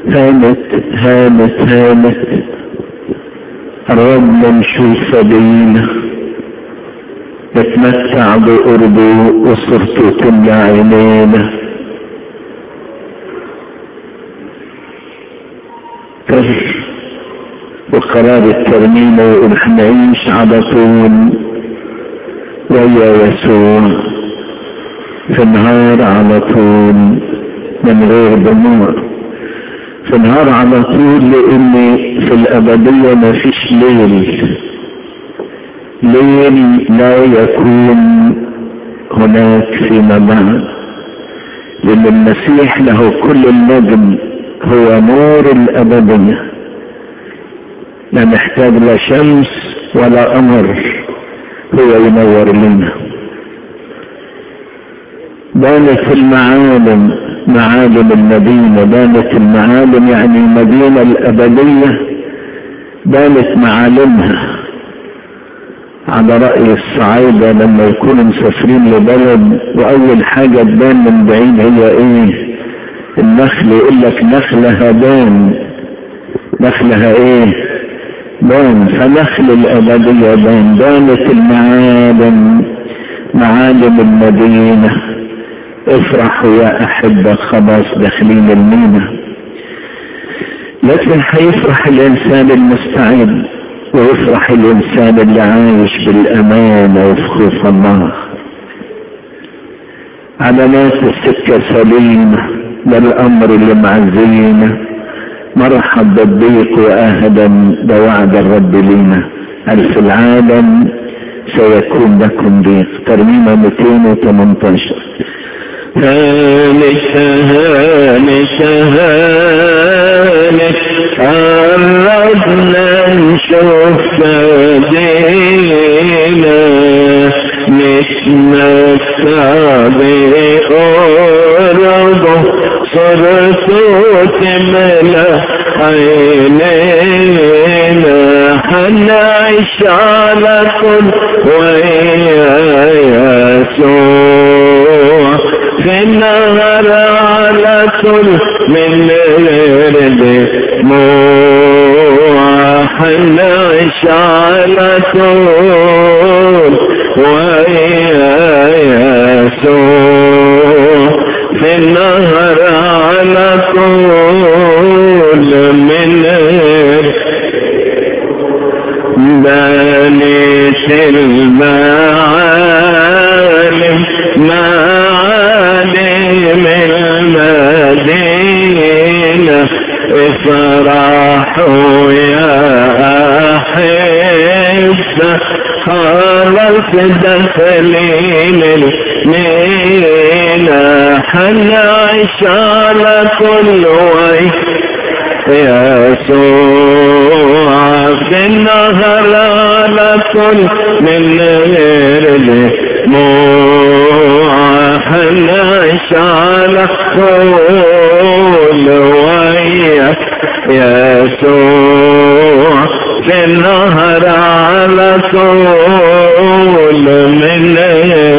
هانت هانت هانت قربنا نشوف بينا نتمتع بقربه وصرته تملى عينينا كفر وقرار الترميم يقول نعيش على طول ويا يسوع في النهار على طول من غير دموع في النهار على طول لان في الابدية ما فيش ليل ليل لا يكون هناك فيما بعد لان المسيح له كل النجم هو نور الابدية لا نحتاج لا شمس ولا قمر هو ينور لنا بانت المعالم معالم المدينة بانت المعالم يعني المدينة الأبدية بانت معالمها على رأي الصعايدة لما يكونوا مسافرين لبلد وأول حاجة تبان من بعيد هي إيه؟ النخل يقول لك نخلها بان نخلها إيه؟ بان فنخل الأبدية بان بانت المعالم معالم المدينة افرحوا يا أحبة خلاص داخلين المينا لكن حيفرح الإنسان المستعد ويفرح الإنسان اللي عايش بالأمانة وفي خوف الله علامات السكة سليمة ده الأمر اللي معزينا مرحب بالضيق وأهدا بوعد الرب لينا هل في العالم سيكون لكم ضيق ترميمة 218 هانك هانك هانك قربنا نشوف فدينا نتمتع بقربه صرت تملى عينينا حنعيش على كل ويا يسوع في النهر على كل من غير دموع حنعيش على طول ويا يسوع في النهر على طول من غير بانت المعالم معالم المدينة افرحوا يا أحبة خلص دخلين المينا حنعيش على كل وجه يسوع في النهر على كل من غير دموع حنعيش على كل ويا يسوع في النهر على كل من غير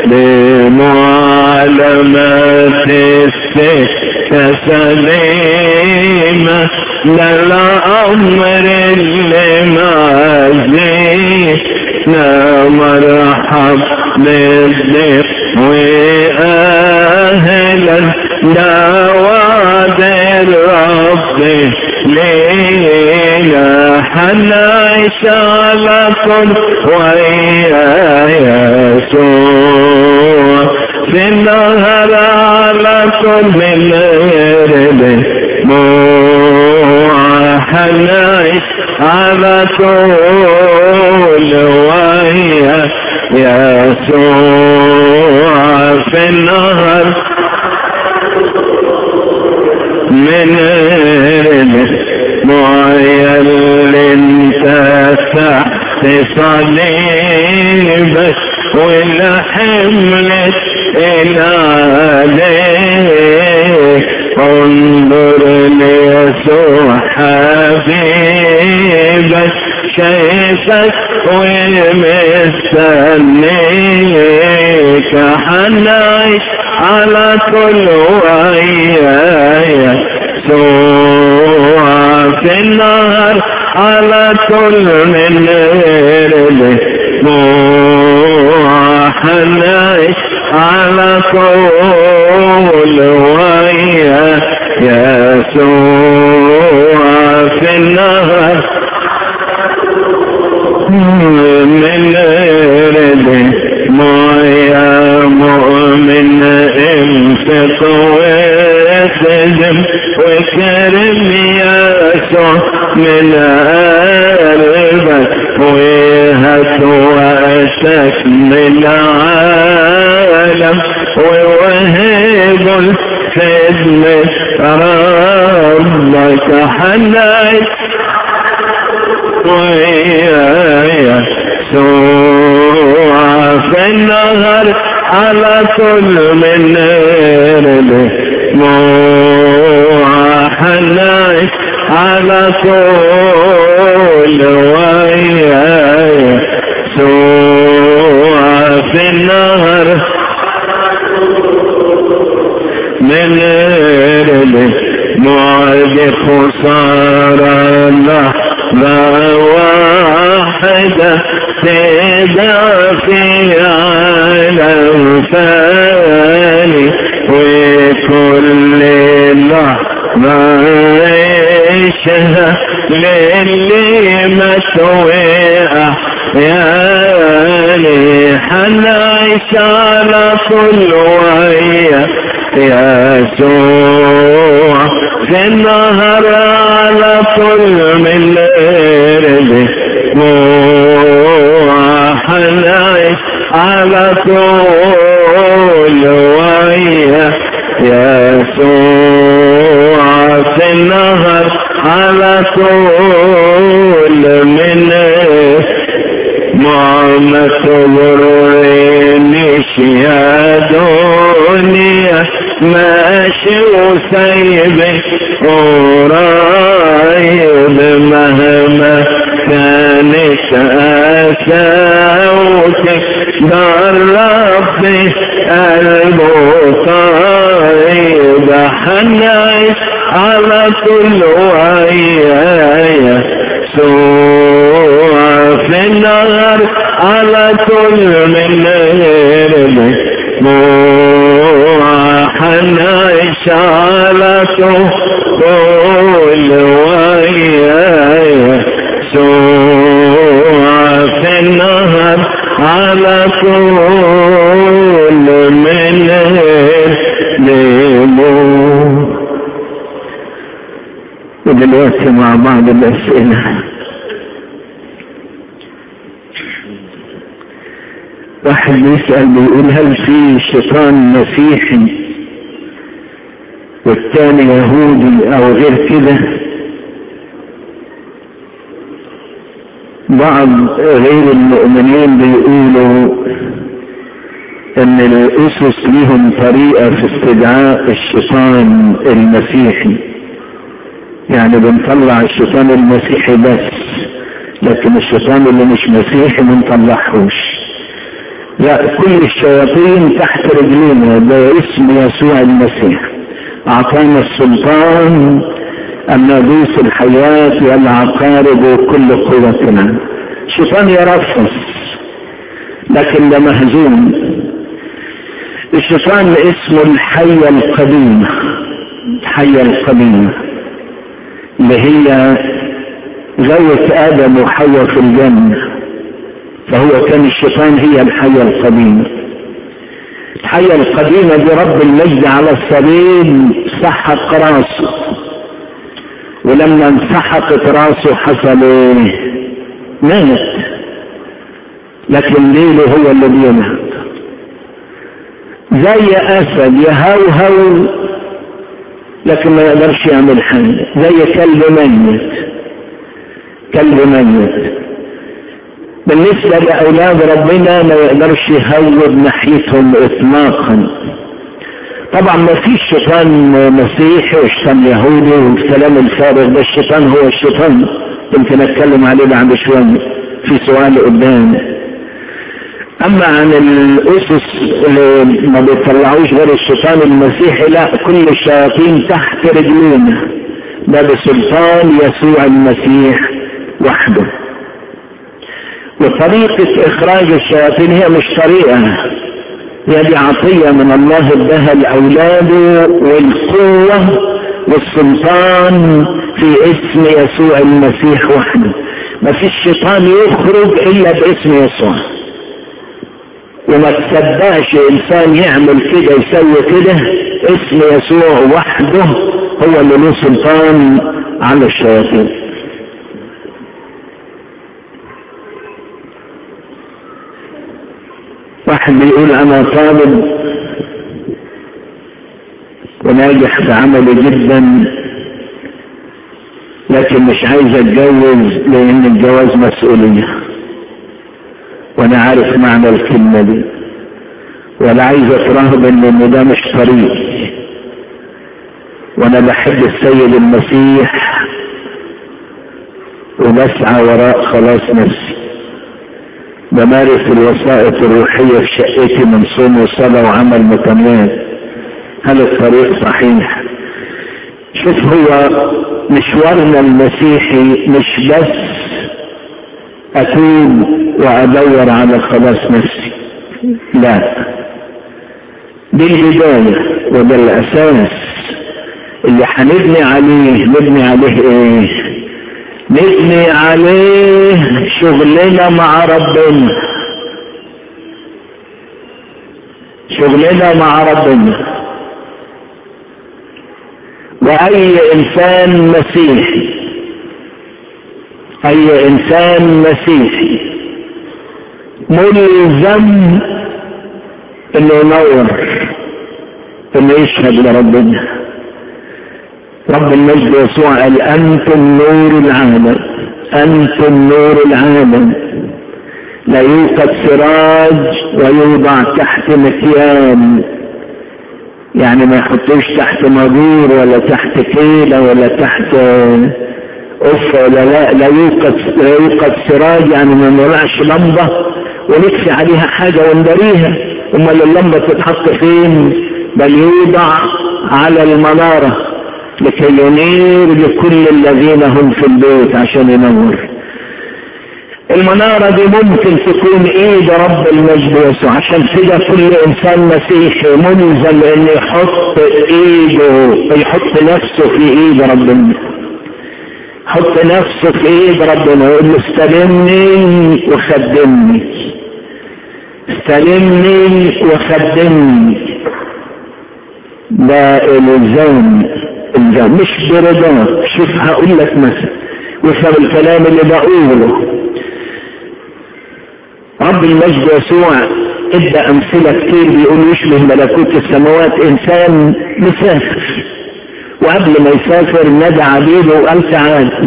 بمعلمات السكة سليمة للأمر اللي معزينا مرحب بالضيق وأهلا دعوات الرب لينا حنعيش على كل ويا يسوع في النهر على كل من غير دموع حنعيش على كل ويا يسوع في النهر من معي اللي انت تحت صليبك ولا حملت عليك انظر ليسوع حبيبك شايفك ومستنيك حنعيش على كل وياك سوء في النهر على كل من موحناش على كل ويا يسوع في النهر من رد مويا مؤمن انفق واسلم وكرم يسوع من قلبك وهات واشك من العالم ووهب الخدمة ربك حناي ويا سوى في النهر على كل من موحناي على كل ويا سوى في النهر من معد خسارة لحظة واحدة تدافي على الفاني وكل لحظة عيشها للي ما توقع يعني حنعيش على كل ويا يسوع في النهر على كل من رزق حنعيش على كل ويا يسوع في النهر على كل من ما تغرنيش يا دنيا ماشي وسايبك قريب مهما كانت أساوتك دار ربي قلبه طيب حنعيش على كل ويايا سوى في النهر على كل من نرمك حنعيش على كل ويايا سوى في النهر على كل من نرمك ودلوقتي مع بعض الأسئلة واحد بيسأل بيقول هل في شيطان مسيحي والتاني يهودي او غير كده بعض غير المؤمنين بيقولوا ان الاسس لهم طريقة في استدعاء الشيطان المسيحي يعني بنطلع الشيطان المسيحي بس لكن الشيطان اللي مش مسيحي ما نطلعهوش لا كل الشياطين تحت رجلينا ده اسم يسوع المسيح اعطانا السلطان ان ندوس الحياة والعقارب وكل قوتنا الشيطان يرفض لكن ده مهزوم الشيطان اسمه الحية القديمة الحية القديمة اللي هي غوت آدم وحواء في الجنة فهو كان الشيطان هي الحية القديمة الحية القديمة دي رب المجد على الصليب سحق راسه ولما انسحقت راسه حصل ايه مات لكن ليله هو اللي بينهض زي اسد يهوهو لكن ما يقدرش يعمل حاجة زي كلب ميت كلب ميت بالنسبة لأولاد ربنا ما يقدرش يهوب ناحيتهم إطلاقا طبعا ما فيش شيطان مسيحي وشيطان يهودي والكلام الفارغ ده الشيطان هو الشيطان يمكن اتكلم عليه بعد شوية في سؤال قدام اما عن الاسس اللي ما بيطلعوش غير الشيطان المسيحي لا كل الشياطين تحت رجلينا ده بسلطان يسوع المسيح وحده وطريقة إخراج الشياطين هي مش طريقة هي دي عطية من الله اداها لأولاده والقوة والسلطان في اسم يسوع المسيح وحده ما فيش شيطان يخرج إلا باسم يسوع وما تصدقش إنسان يعمل كده يسوي كده اسم يسوع وحده هو اللي له سلطان على الشياطين واحد بيقول انا طالب وناجح في عملي جدا لكن مش عايز اتجوز لان الجواز مسؤولية وانا عارف معنى الكلمة دي ولا عايز اترهب ان ده مش طريق وانا بحب السيد المسيح وبسعى وراء خلاص نفسي بمارس الوسائط الروحية في شقتي من صوم وصلاة وعمل متميز هل الطريق صحيح شوف هو مشوارنا المسيحي مش بس أتوب وأدور على خلاص نفسي لا دي البداية وده الأساس اللي هنبني عليه نبني عليه ايه نبني عليه شغلنا مع ربنا شغلنا مع ربنا واي انسان مسيحي اي انسان مسيحي ملزم انه ينور انه يشهد لربنا رب المجد يسوع قال انتم نور العالم انتم نور العالم لا يوقد سراج ويوضع تحت مكيال يعني ما يحطوش تحت مجور ولا تحت كيلة ولا تحت اف ولا لا لا يوقد لا يوقد سراج يعني ما نولعش لمبة ونكفي عليها حاجة وندريها امال اللمبة تتحط فين بل يوضع على المنارة لكي ينير لكل الذين هم في البيت عشان ينور المنارة دي ممكن تكون ايد رب المجد يسوع عشان كده كل انسان مسيحي ملزم انه يحط ايده يحط نفسه في ايد ربنا حط نفسه في ايد ربنا ويقول له استلمني وخدمني استلمني وخدمني ده الزام الزام مش برضاك شوف هقول لك مثلا وافهم الكلام اللي بقوله رب المجد يسوع ادى امثله كتير بيقول يشبه ملكوت السماوات انسان مسافر وقبل ما يسافر نادى عبيده وقال تعال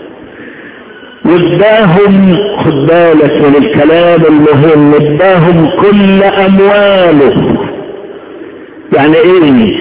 واداهم خد بالك من الكلام المهم اداهم كل امواله يعني ايه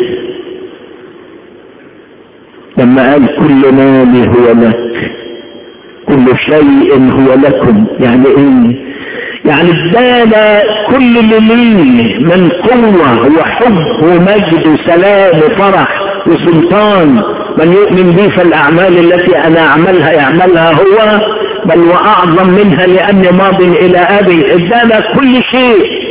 لما قال كل مالي هو لك كل شيء هو لكم يعني ايه يعني ادانا كل اللي ليه من قوة وحب ومجد وسلام وفرح وسلطان من يؤمن بي فالأعمال التي أنا أعملها يعملها هو بل وأعظم منها لأني ماض إلى أبي ادانا كل شيء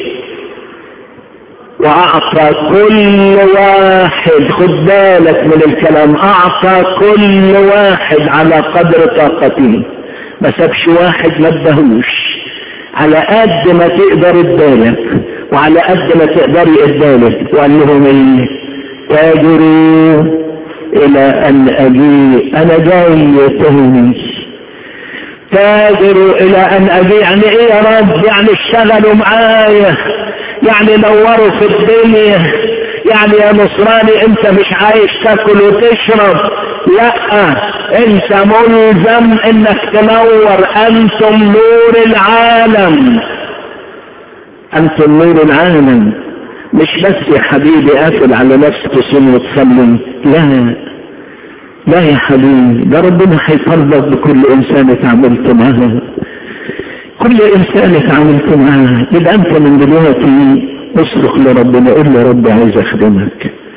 وأعطى كل واحد خد بالك من الكلام أعطى كل واحد على قدر طاقته ما سابش واحد ما ادهوش على قد ما تقدر ادالك وعلى قد ما تقدر ادالك وقال لهم ايه تاجروا الى ان اجيء انا جاي تاني تاجروا الى ان اجيء يعني ايه يا رب يعني اشتغلوا معايا يعني نوروا في الدنيا يعني يا نصراني انت مش عايش تاكل وتشرب لا انت ملزم انك تنور انتم نور العالم انتم نور العالم مش بس يا حبيبي قافل على نفسك تصوم وتصلي لا لا يا حبيبي ده ربنا هيطلب بكل انسان اتعاملت معاه كل انسان اتعاملت معاه يبقى انت من دلوقتي اصرخ لربنا قول له رب عايز اخدمك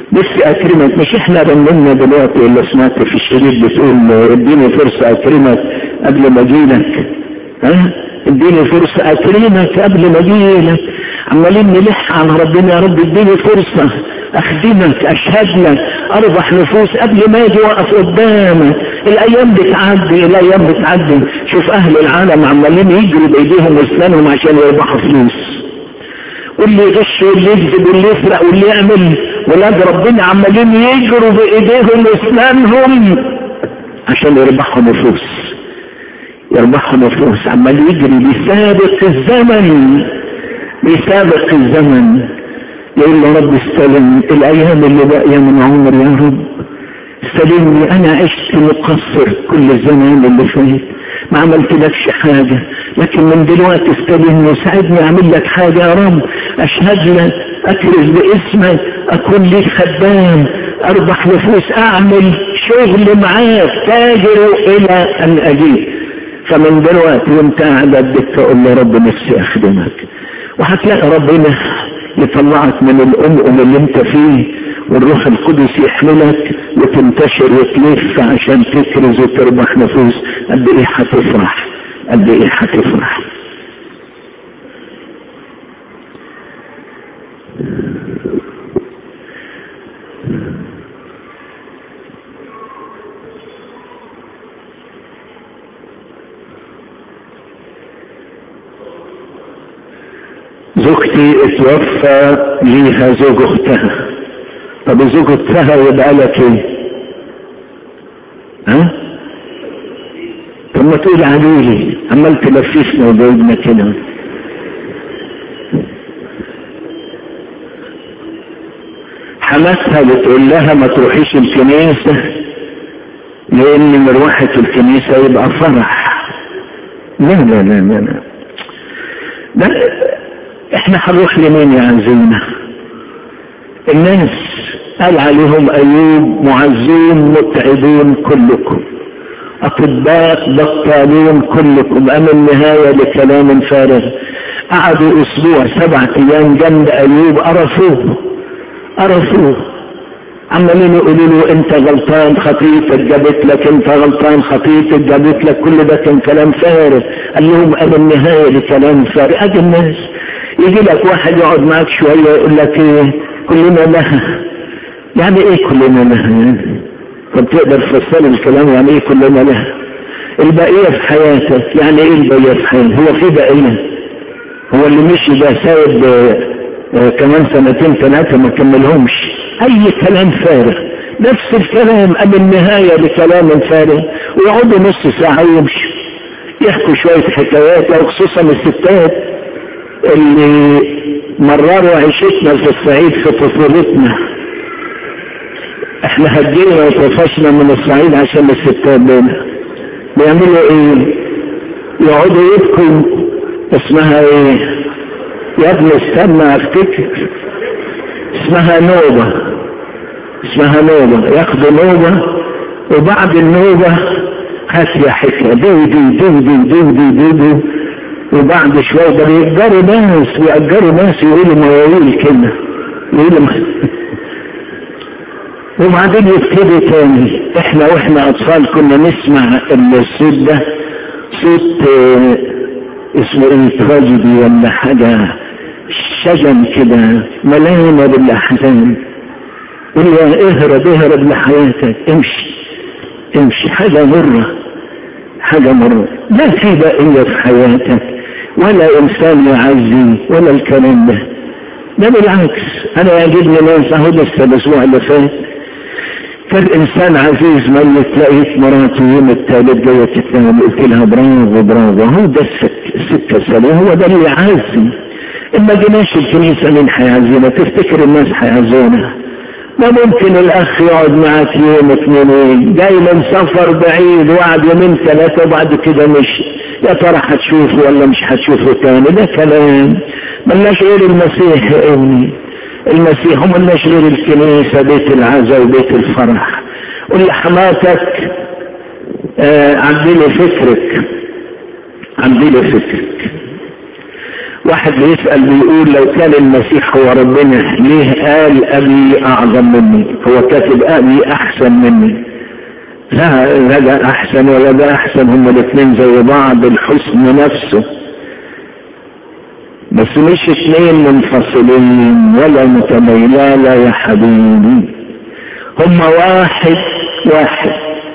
نفسي اكرمك مش احنا رنمنا دلوقتي اللي سمعت في الشريط بتقول اديني فرصة اكرمك قبل ما اجيلك ها اديني فرصة اكرمك قبل ما اجيلك عمالين نلح عن ربنا يا رب اديني فرصة اخدمك اشهد لك اربح نفوس قبل ما اجي واقف قدامك الايام بتعدي الايام بتعدي شوف اهل العالم عمالين يجروا بايديهم واسنانهم عشان يربحوا فلوس واللي يغش واللي يكذب واللي يسرق واللي يعمل ولاد ربنا عمالين يجروا بايديهم واسنانهم عشان يربحوا نفوس يربحوا نفوس عمال يجري بيسابق الزمن بيسابق الزمن يقول له رب استلم الايام اللي باقيه من عمري يا رب استلمني انا عشت مقصر كل الزمان اللي فات ما عملت لكش حاجة لكن من دلوقتي استلمني ساعدني اعمل لك حاجة يا رب اشهد لك اكرز باسمك اكون ليك خدام اربح نفوس اعمل شغل معاك تاجر الى ان اجيب فمن دلوقتي وانت قاعد الدكة تقول له رب نفسي اخدمك وهتلاقي ربنا يطلعك من الأمم اللي انت فيه والروح القدس يحملك وتنتشر وتلف عشان تكرز وتربح نفوس قد ايه هتفرح قد ايه هتفرح زوجتي اتوفى ليها زوج اختها طب زوج اختها يبقى لك ايه ها طب ما تقول عليه عمال تلففنا وجايبنا كده حماتها بتقول لها ما تروحيش الكنيسة لان مروحة الكنيسة يبقى فرح لا لا لا لا لا, لا. احنا هنروح لمين يا عزيزنا الناس قال عليهم ايوب معزون متعبون كلكم اطباء بطالون كلكم ام النهاية لكلام فارغ قعدوا اسبوع سبعة ايام جنب ايوب قرفوه قرفوه عمالين يقولوا له انت غلطان خطيتك جابت لك انت غلطان خطيتك جابت لك كل ده كان كلام فارغ قال لهم ام النهاية لكلام فارغ ادي الناس يجي لك واحد يقعد معك شوية يقول لك ايه كلنا لها يعني ايه كلنا لها طب تقدر تفسر الكلام يعني ايه كلنا لها البقية في حياتك يعني ايه البقية في حياتك هو في بقية هو اللي مشي ده سايب آه كمان سنتين ثلاثة ما كملهمش اي كلام فارغ نفس الكلام قبل النهاية لكلام فارغ ويقعدوا نص ساعة ويمشوا يحكوا شوية حكايات وخصوصا الستات اللي مرروا عيشتنا في الصعيد في طفولتنا احنا هدينا وطفشنا من الصعيد عشان الستات دول بيعملوا ايه يقعدوا يبكوا اسمها ايه يا ابني استنى افتكر اسمها نوبة اسمها نوبة ياخدوا نوبة وبعد النوبة هات يا حكاية دودي دودي دودي دودي وبعد شوية ده بيأجروا ناس بيأجروا ناس يقولوا مواويل كده يقولوا وبعدين يبتدي تاني احنا واحنا اطفال كنا نسمع الصوت ده صوت اه اسمه ايه تراجيدي ولا حاجة شجن كده مليانة بالاحزان يقول اهرب اهرب لحياتك امشي امشي حاجة مرة حاجة مرة لا في بقية في حياتك ولا انسان يعزي ولا الكلام ده ده بالعكس انا يعجبني ناس اهو لسه الاسبوع اللي فات كان انسان عزيز ميت لقيت مراته يوم الثالث جايه تتنام قلت لها برافو برافو هو ده السكه السليم هو ده اللي يعزي اما جيناش الكنيسه مين هيعزينا تفتكر الناس هيعزونا ما ممكن الاخ يقعد معاك يوم اثنين جاي من سفر بعيد وقعد يومين ثلاثه وبعد كده مشي يا ترى هتشوفه ولا مش هتشوفه تاني ده كلام ملناش غير المسيح يا ابني المسيح وملناش غير الكنيسة بيت العزاء وبيت الفرح قول لحماتك آه عدلي فكرك عدلي فكرك واحد بيسأل بيقول لو كان المسيح هو ربنا ليه قال أبي أعظم مني هو كاتب أبي أحسن مني لا لا ده أحسن ولا ده أحسن هما الاثنين زي بعض الحسن نفسه بس مش اثنين منفصلين ولا متميلان يا حبيبي هما واحد واحد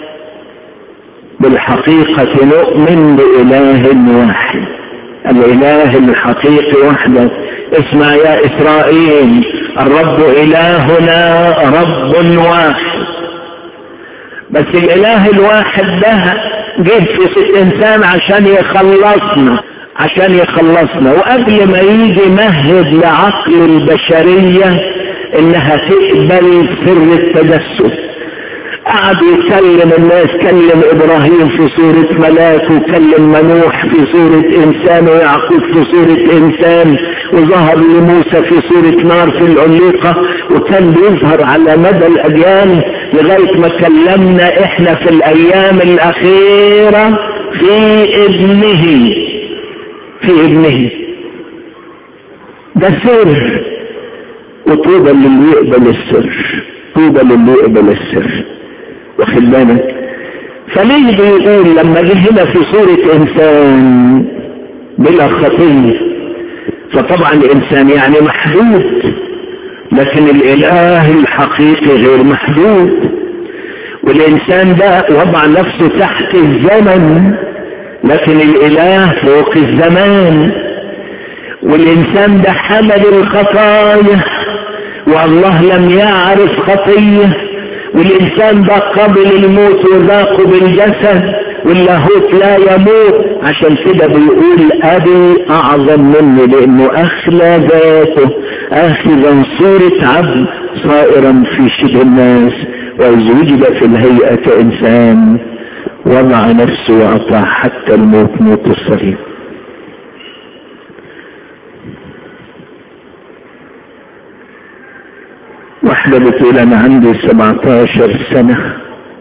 بالحقيقة نؤمن بإله واحد الإله الحقيقي وحده اسمع يا إسرائيل الرب إلهنا رب واحد بس الإله الواحد ده جه في إنسان عشان يخلصنا عشان يخلصنا وقبل ما يجي مهد لعقل البشرية انها تقبل سر التجسد قعد يكلم الناس كلم ابراهيم في صورة ملاك وكلم منوح في صورة انسان ويعقوب في صورة انسان وظهر لموسى في صورة نار في العليقة وكان بيظهر على مدى الاجيال لغاية ما كلمنا احنا في الايام الاخيرة في ابنه في ابنه ده سر وطوبى للي يقبل السر طوبى للي يقبل السر واخد بالك فليه بيقول لما جه هنا في صورة انسان بلا خطية فطبعا الانسان يعني محدود لكن الاله الحقيقي غير محدود والانسان ده وضع نفسه تحت الزمن لكن الاله فوق الزمان والانسان ده حمل الخطايا والله لم يعرف خطيه والإنسان ده قبل الموت وذاق بالجسد واللاهوت لا يموت عشان كده بيقول أبي أعظم مني لأنه أخلى ذاته أخذا صورة عبد صائرا في شبه الناس وإذ وجد في الهيئة إنسان وضع نفسه وأطاع حتى الموت موت الصليب واحدة بتقول انا عندي 17 سنة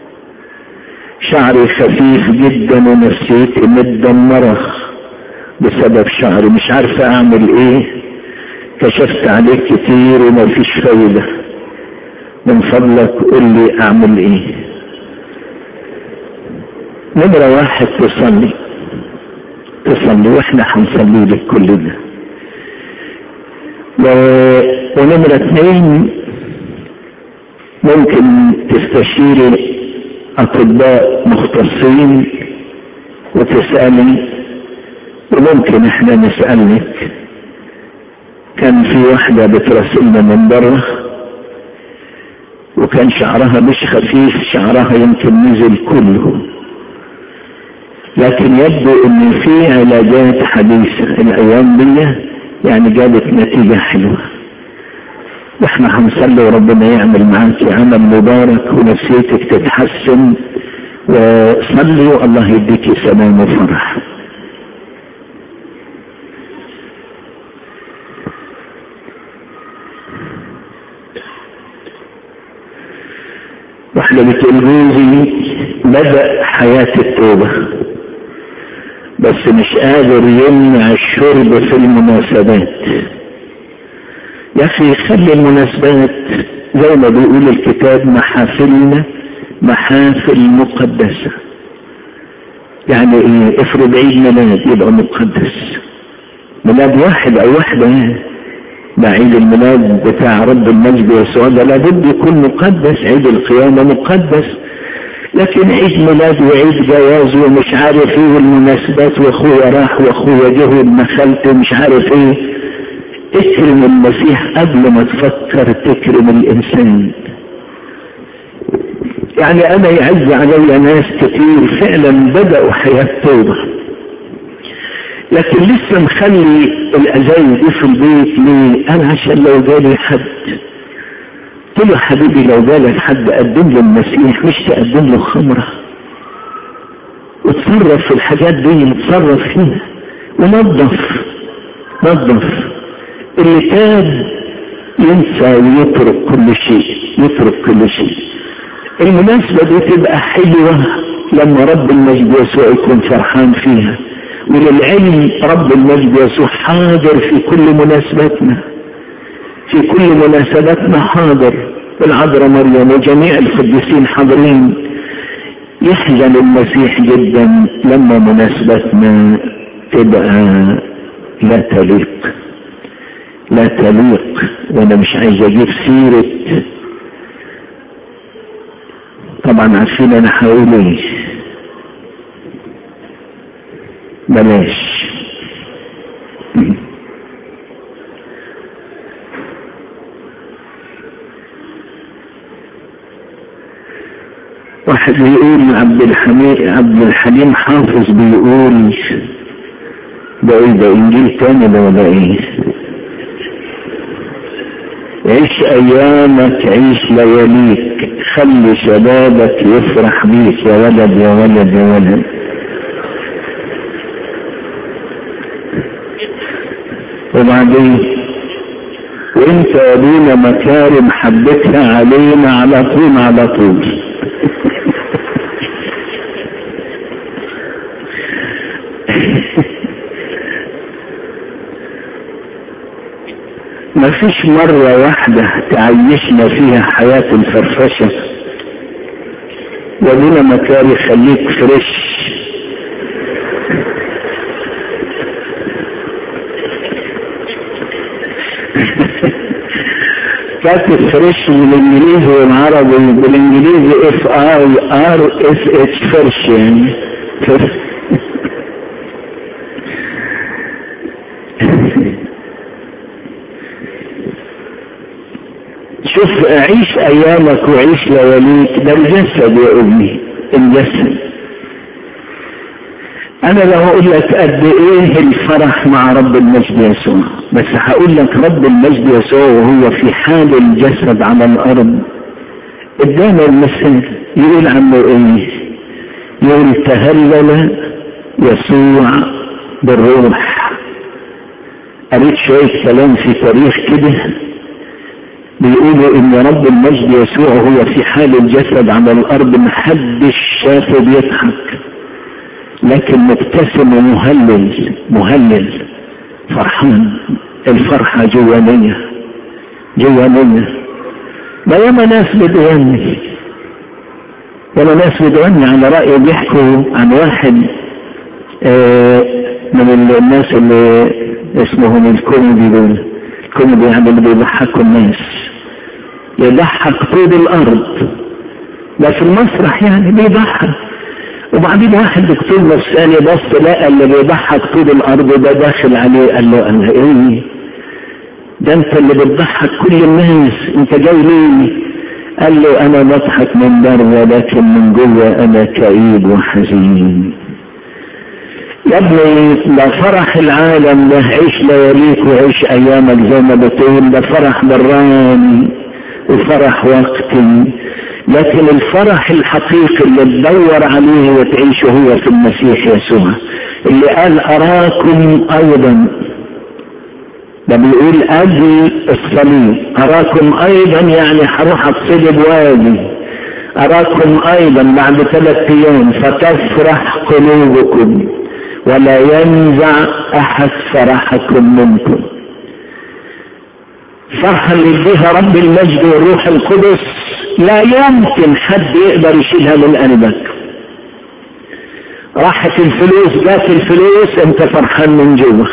شعري خفيف جدا ونفسيتي متدمرة بسبب شعري مش عارفة اعمل ايه كشفت عليه كتير وما فيش فايدة من فضلك قول لي اعمل ايه نمرة واحد تصلي تصلي واحنا هنصلي لك كل ده و... ونمرة اثنين ممكن تستشيري اطباء مختصين وتسألي وممكن احنا نسألك كان في واحدة بتراسلنا من بره وكان شعرها مش خفيف شعرها يمكن نزل كله لكن يبدو ان في علاجات حديثة الايام دي يعني جابت نتيجة حلوة واحنا هنصلي وربنا يعمل معاك عمل مبارك ونفسيتك تتحسن وصلي والله يديك سلام وفرح واحنا بتقول جوزي بدأ حياة التوبة بس مش قادر يمنع الشرب في المناسبات يا اخي خلي المناسبات زي ما بيقول الكتاب محافلنا محافل مقدسة يعني ايه افرض عيد ميلاد يبقى مقدس ميلاد واحد او واحدة ده عيد الميلاد بتاع رب المجد يسوع ده لابد يكون مقدس عيد القيامة مقدس لكن عيد ميلاد وعيد جواز ومش عارف ايه والمناسبات واخويا راح واخويا جه وابن خالتي مش عارف ايه اكرم المسيح قبل ما تفكر تكرم الانسان يعني انا يعز علي ناس كتير فعلا بدأوا حياة توبة لكن لسه مخلي الازاي دي في البيت ليه انا عشان لو جالي حد قلت له حبيبي لو جالك حد قدم له المسيح مش تقدم له خمرة وتصرف في الحاجات دي تصرف فيها ونظف نظف اللي تاب ينسى ويترك كل شيء يترك كل شيء المناسبة دي تبقى حلوة لما رب المجد يسوع يكون فرحان فيها وللعلم رب المجد يسوع حاضر في كل مناسباتنا في كل مناسباتنا حاضر العذراء مريم وجميع القديسين حاضرين يحزن المسيح جدا لما مناسبتنا تبقى لا تليق لا تليق وانا مش عايز اجيب سيرة طبعا عارفين انا هقول ايه بلاش واحد بيقول عبد الحميد عبد الحليم حافظ بيقول ده ايه ده انجيل تاني ده ولا ايه عيش ايامك عيش لياليك خلي شبابك يفرح بيك يا ولد يا ولد يا ولد وبعدين وانت يا ابونا مكارم حبيتها علينا على طول على طول ما فيش مرة واحدة تعيشنا فيها حياة الفرفشة وابونا مكاري خليك فريش كاتب فريش بالانجليزي والعربي بالانجليزي اف اي ار اس اتش فرش يعني شوف عيش ايامك وعيش لياليك ده الجسد يا ابني الجسد انا لو اقول لك قد ايه الفرح مع رب المجد يسوع بس هقول لك رب المجد يسوع وهو في حال الجسد على الارض ادانا المثل يقول عنه ايه يقول تهلل يسوع بالروح قريت شوية كلام في تاريخ كده بيقولوا ان رب المجد يسوع هو في حال الجسد على الارض محدش شافه بيضحك لكن مبتسم ومهلل مهلل فرحان الفرحة جوانية جوانية ما ياما ناس بتغني ياما ناس بتغني على رأي بيحكوا عن واحد آه من الناس اللي اسمهم الكوميدي دول الكوميدي يعني اللي بيضحكوا الناس يضحك طول الارض ده في المسرح يعني بيضحك وبعدين واحد دكتور نفساني بص لقى اللي بيضحك طول الارض ده داخل عليه قال له انا ايه ده انت اللي بتضحك كل الناس انت جاي ليه قال له انا بضحك من بره لكن من جوه انا كئيب وحزين يا ابني ده فرح العالم ده عيش لياليك وعيش ايامك زي ما بتقول ده فرح براني وفرح وقتي لكن الفرح الحقيقي اللي تدور عليه وتعيشه هو في المسيح يسوع اللي قال اراكم ايضا ده بيقول اجل الصليب اراكم ايضا يعني هروح اتصلب واجي اراكم ايضا بعد ثلاث ايام فتفرح قلوبكم ولا ينزع احد فرحكم منكم فرحة اللي يديها رب المجد والروح القدس لا يمكن حد يقدر يشيلها من قلبك راحت الفلوس جات الفلوس انت فرحان من جوه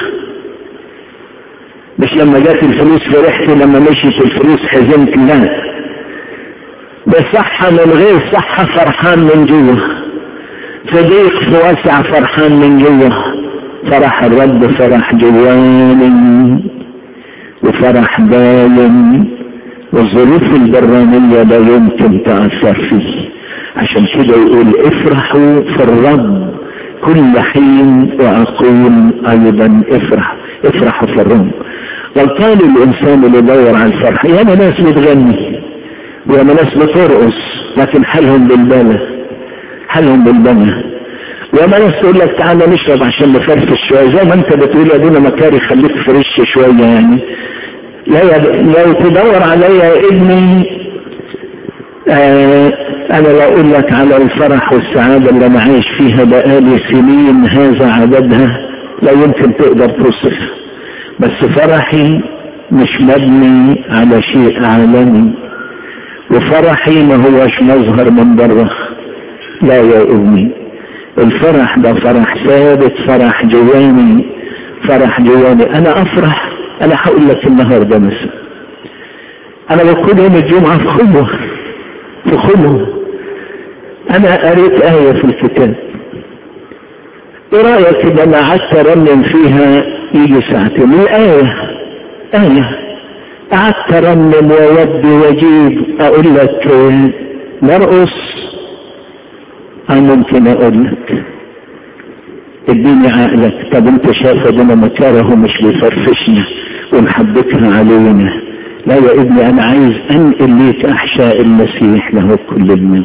مش لما جات الفلوس فرحت لما مشيت الفلوس حزنت لا بصحة من غير صحة فرحان من جوه في ضيق في واسع فرحان من جوه فرح الرب فرح جواني وفرح باين والظروف البرانية لا يمكن تأثر فيه عشان كده يقول افرحوا في الرب كل حين واقول ايضا افرح افرحوا في الرب غلطان الانسان اللي يدور على الفرح ياما ناس بتغني وياما ناس بترقص لكن حالهم بالبلة حالهم بالبلة وياما ناس تقول لك تعالى نشرب عشان نفرفش شويه زي ما انت بتقول يا ابونا مكاري خليك فريش شويه يعني لا لو تدور عليا يا ابني آه انا لا اقول لك على الفرح والسعادة اللي انا عايش فيها بقالي سنين هذا عددها لا يمكن تقدر توصفها بس فرحي مش مبني على شيء عالمي وفرحي ما هوش مظهر من بره لا يا امي الفرح ده فرح ثابت فرح جواني فرح جواني انا افرح انا هقول لك النهارده مثلا انا بكون يوم الجمعه في خلوه في خلوه انا قريت ايه في الكتاب ايه رايك ان انا قعدت ارنم فيها يجي ساعتين الايه ايه قعدت ارنم وودي واجيب اقول لك نرقص أو ممكن أقول لك اديني عقلك طب انت شايف ابونا مكاره مش بيفرفشنا ومحبتها علينا لا يا ابني انا عايز انقل ليك احشاء المسيح له كل المجد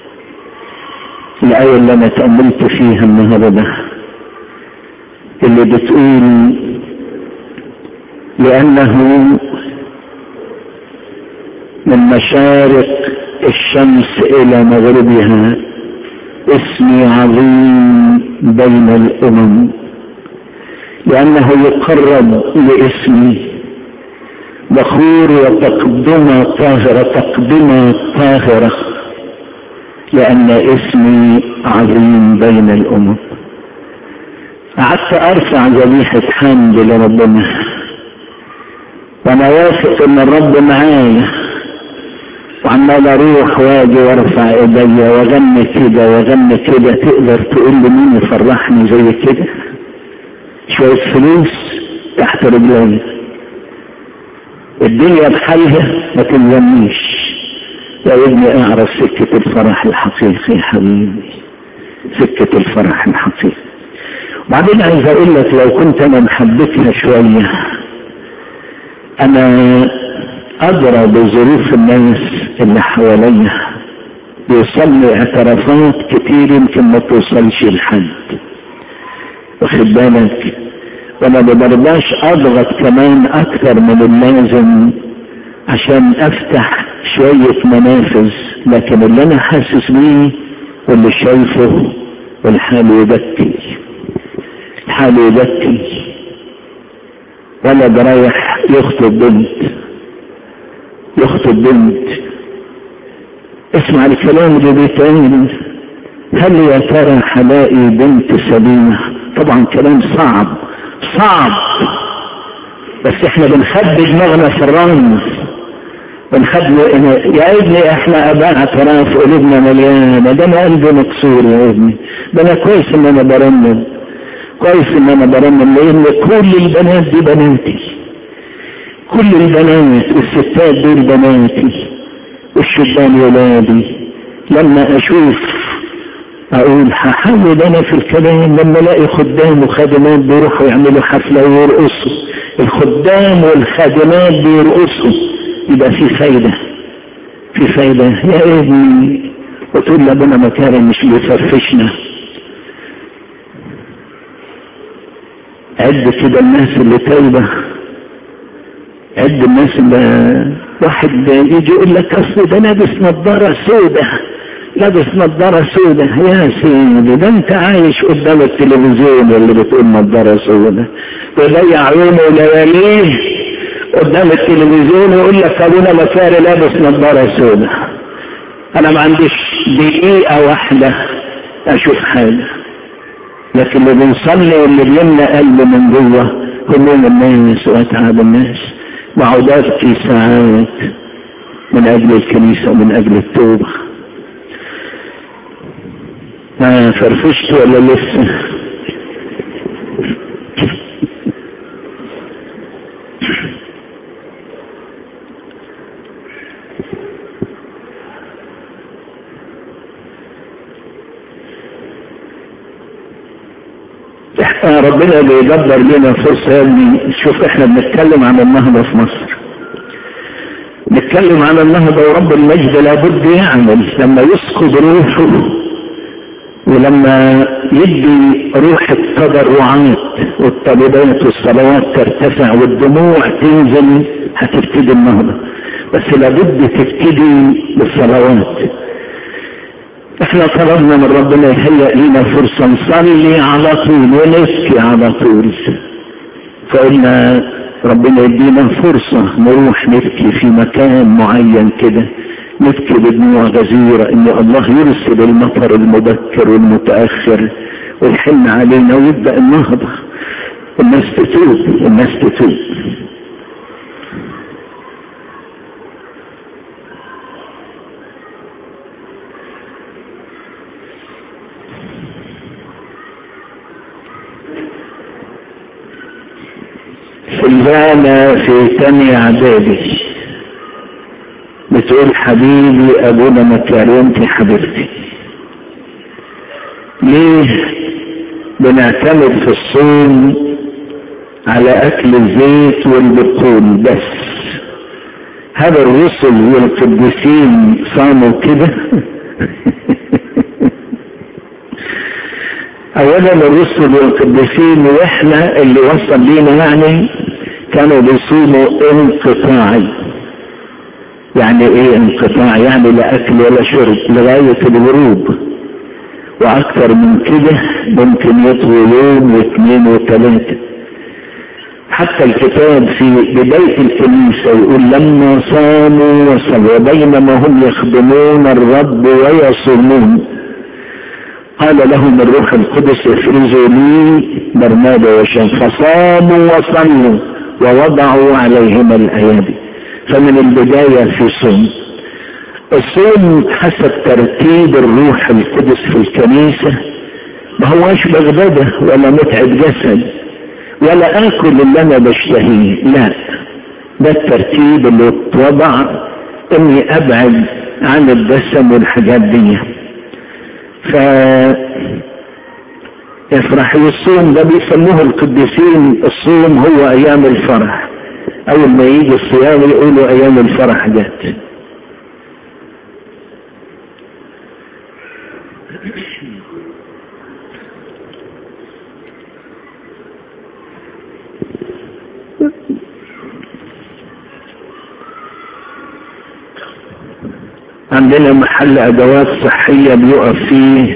الآية اللي انا تأملت فيها النهاردة اللي بتقول لأنه من مشارق الشمس إلى مغربها اسمي عظيم بين الامم لانه يقرب لاسمي بخور وتقدمة طاهرة تقدمة طاهرة لان اسمي عظيم بين الامم قعدت ارفع ذبيحة حمد لربنا وانا واثق ان الرب معايا وعمال اروح واجي وارفع ايديا واغني كده واغني كده تقدر تقول لي مين يفرحني زي كده شوية فلوس تحت رجلي الدنيا بحالها ما تلزمنيش يا ابني اعرف سكة الفرح الحقيقي يا حبيبي سكة الفرح الحقيقي وبعدين عايز اقول لك لو كنت انا محبتها شوية انا أدرى بظروف الناس اللي حواليا بيوصل لي اعترافات كتير يمكن ما توصلش لحد واخد بالك وانا ما برضاش اضغط كمان اكثر من اللازم عشان افتح شوية منافذ لكن اللي انا حاسس بيه واللي شايفه والحال يبكي الحال يبكي ولد رايح يخطب بنت يخطب بنت اسمع الكلام اللي بيتقال هل يا ترى حلاقي بنت سليمة طبعا كلام صعب صعب بس احنا بنخبي دماغنا في الرمز بنخبي يا ابني احنا اباء اعتراف قلوبنا مليانه ده انا قلبي مكسور يا ابني ده انا كويس ان انا برنم كويس ان انا برنم لان كل البنات دي بناتي كل البنات والستات دول بناتي والشبان ولادي لما اشوف اقول هحاول انا في الكلام لما الاقي خدام وخادمات بيروحوا يعملوا حفلة ويرقصوا الخدام والخادمات بيرقصوا يبقى في فايدة في فايدة يا ابني وتقول لابونا مكارم مش بيفرفشنا عد كده الناس اللي تايبه عد الناس اللي واحد يجي يقول لك اصل ده لابس نظاره سودة لابس نظاره سودة يا سيدي ده انت عايش قدام التلفزيون اللي بتقول نظاره سودة تضيع عيونه ولياليه قدام التلفزيون ويقول لك ابونا مساري لابس نظاره سودة انا ما عنديش دقيقه واحده اشوف حاجه لكن اللي بنصلي واللي بيملى قلبه من جوه هموم الناس واتعاب الناس وعودات في ساعات من اجل الكنيسة ومن اجل التوبة ما فرفشت ولا لسه ربنا بيدبر لنا فرصة يا ابني شوف احنا بنتكلم عن النهضة في مصر نتكلم عن النهضة ورب المجد لابد يعمل لما يسقط روحه ولما يدي روح التضرعات والطلبات والصلوات ترتفع والدموع تنزل هتبتدي النهضة بس لابد تبتدي بالصلوات احنا طلبنا من ربنا يهيئ لنا فرصة نصلي على طول ونبكي على طول فقلنا ربنا يدينا فرصة نروح نبكي في مكان معين كده نبكي بدموع غزيرة ان الله يرسل المطر المبكر والمتأخر ويحن علينا ويبدأ النهضة الناس تتوب الناس تتوب سلفانا في تاني اعدادي بتقول حبيبي ابونا مكارونتي حبيبتي ليه بنعتمد في الصوم على اكل الزيت والبقول بس هذا الرسل والقديسين صاموا كده اولا الرسل والقديسين واحنا اللي وصل لينا يعني كانوا بيصوموا انقطاعي يعني ايه انقطاع يعني لا اكل ولا شرب لغاية الغروب واكثر من كده ممكن يطوي يوم واثنين وثلاثة حتى الكتاب في بداية الكنيسة يقول لما صاموا وصلوا وبينما هم يخدمون الرب ويصومون قال لهم الروح القدس افرزوا لي برنابا وشام فصاموا وصلوا ووضعوا عليهما الايادي فمن البداية في صوم الصوم حسب ترتيب الروح القدس في الكنيسة ما هواش بغدادة ولا متعب جسد ولا اكل اللي انا بشتهيه لا ده الترتيب اللي اتوضع اني ابعد عن الدسم والحاجات دي ف يفرح الصوم ده بيسموه القديسين الصوم هو ايام الفرح اول ما يجي الصيام يقولوا ايام الفرح جت عندنا محل ادوات صحية بيقف فيه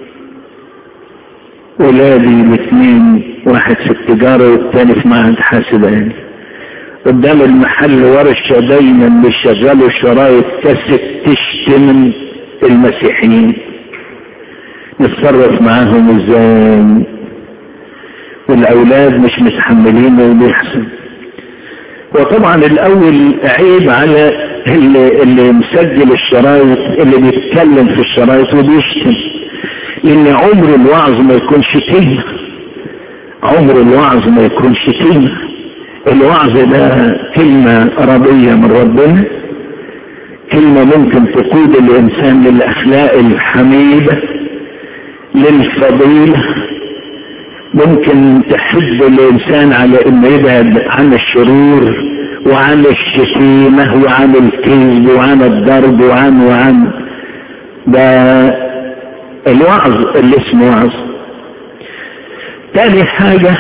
ولادي الاثنين واحد في التجارة والتاني في معهد حاسباني قدام المحل ورشة دايما بيشغلوا شرايط كاسيت تشتم المسيحيين نتصرف معاهم ازاي والاولاد مش متحملين وبيحصل وطبعا الاول عيب على اللي, اللي مسجل الشرايط اللي بيتكلم في الشرايط وبيشتم لان عمر الوعظ ما يكون شتيمة عمر الوعظ ما يكون شتيمة الوعظ ده كلمة ربية من ربنا كلمة ممكن تقود الانسان للاخلاق الحميدة للفضيلة ممكن تحب الانسان على انه يبعد عن الشرور وعن الشتيمة وعن الكذب وعن الضرب وعن وعن ده الوعظ اللي اسمه وعظ تاني حاجة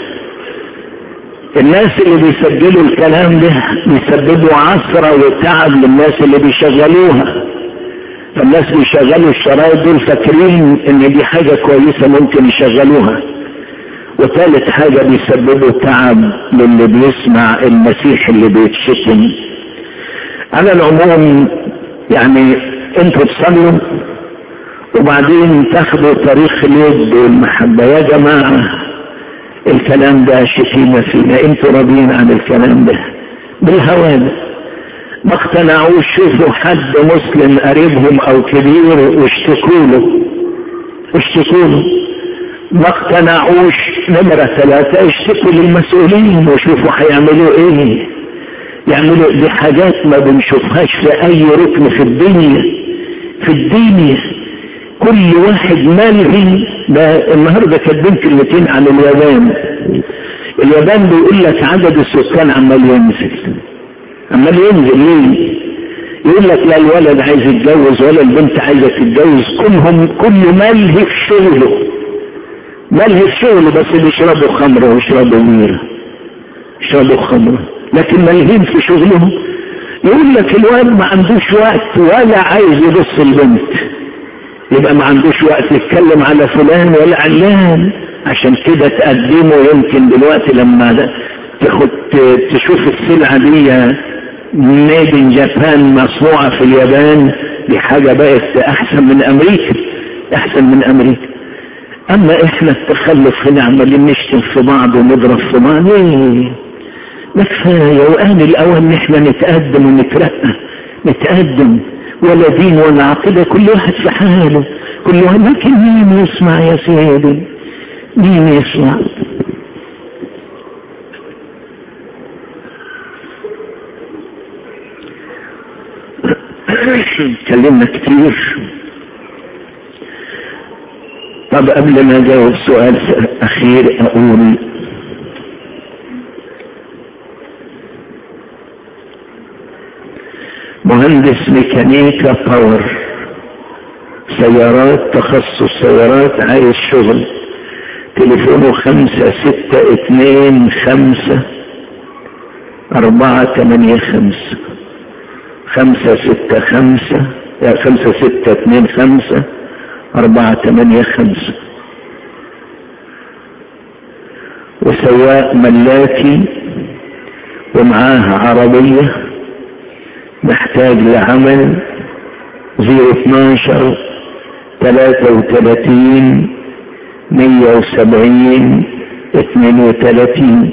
الناس اللي بيسجلوا الكلام ده بيسببوا عثرة وتعب للناس اللي بيشغلوها فالناس بيشغلوا الشرايط دول فاكرين ان دي حاجة كويسة ممكن يشغلوها وثالث حاجة بيسببوا تعب للي بيسمع المسيح اللي بيتشتم على العموم يعني انتوا تصلوا وبعدين تاخدوا تاريخ الود والمحبة يا جماعة الكلام ده شتيمة فينا انتوا راضيين عن الكلام ده بالهوى ده ما اقتنعوش شوفوا حد مسلم قريبهم او كبير واشتكوا له اشتكوا له ما اقتنعوش نمرة ثلاثة اشتكوا للمسؤولين وشوفوا هيعملوا ايه يعملوا دي حاجات ما بنشوفهاش في اي ركن في الدنيا في الدنيا كل واحد ملهي ده النهارده كاتبين كلمتين عن اليابان اليابان بيقول لك عدد السكان عمال ينزل عمال ينزل ليه يقول لك لا الولد عايز يتجوز ولا البنت عايزه تتجوز كلهم كل ملهي في شغله ملهي في شغله بس بيشربوا خمره ويشربوا ميره يشربوا خمره لكن ملهين في شغلهم يقول لك الواد ما عندوش وقت ولا عايز يبص البنت يبقى ما عندوش وقت يتكلم على فلان ولا علان عشان كده تقدمه يمكن دلوقتي لما تاخد تشوف السلعة دي ميد ان جابان مصنوعة في اليابان دي حاجة بقت احسن من امريكا احسن من امريكا اما احنا التخلف هنا عمالين نشتم في بعض ونضرب في بعض ايه ما كفاية وآن الاول ان احنا نتقدم ونترقى نتقدم ولا دين ولا عقيدة كل واحد في حاله كل واحد لكن مين يسمع يا سيدي مين يسمع اتكلمنا كتير طب قبل ما اجاوب سؤال اخير اقول مهندس ميكانيكا باور سيارات تخصص سيارات عايز شغل تليفونه خمسة ستة اتنين خمسة أربعة تمانية خمسة خمسة ستة خمسة خمسة ستة اتنين خمسة أربعة تمانية خمسة وسواق ملاكي ومعاه عربية محتاج لعمل زيرو اتناشر تلاتة وتلاتين مية وسبعين اتنين وتلاتين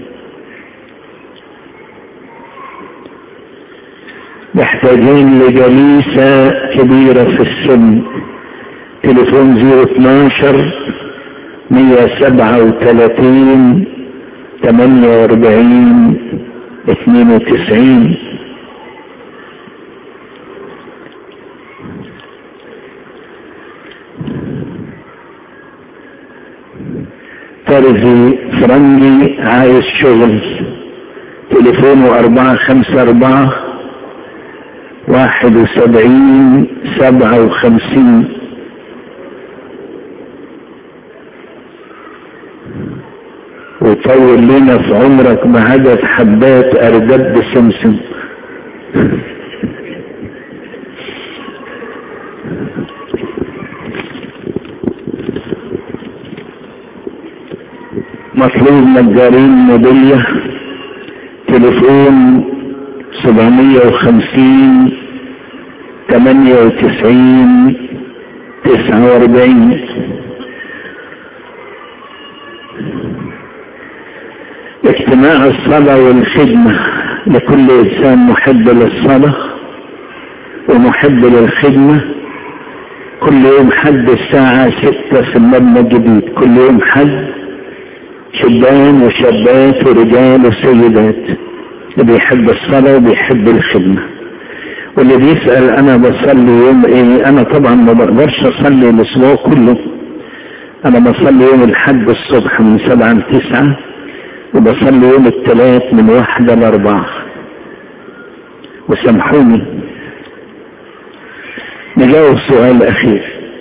محتاجين لجليسة كبيرة في السن تليفون زيرو اتناشر مية سبعة وتلاتين تمانية واربعين اتنين وتسعين ترزي فرنجي عايز شغل تليفونه أربعة خمسة أربعة واحد وسبعين سبعة وخمسين وطول لنا في عمرك بعدد حبات أردب سمسم مطلوب نجارين موبيليا تليفون سبعمية وخمسين تمانية وتسعين تسعة واربعين اجتماع الصلاة والخدمة لكل انسان محب للصلاة ومحب للخدمة كل يوم حد الساعة ستة في المبنى الجديد كل يوم حد شبان وشابات ورجال وسيدات اللي بيحب الصلاة وبيحب الخدمة واللي بيسأل أنا بصلي يوم إيه أنا طبعا ما بقدرش أصلي الأسبوع كله أنا بصلي يوم الحد الصبح من سبعة لتسعة وبصلي يوم الثلاث من واحدة لأربعة وسامحوني نجاوب سؤال أخير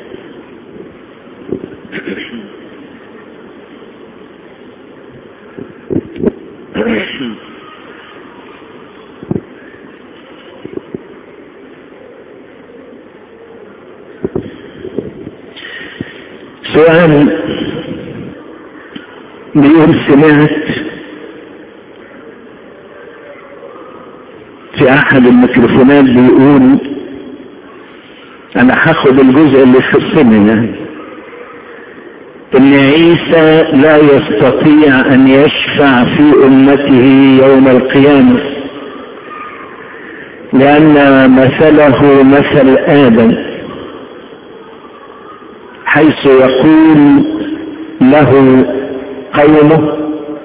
سؤال بيقول سمعت في احد الميكروفونات بيقول انا هاخد الجزء اللي يخصني يعني ان عيسى لا يستطيع ان يشفع في امته يوم القيامة لان مثله مثل ادم حيث يقول له قومه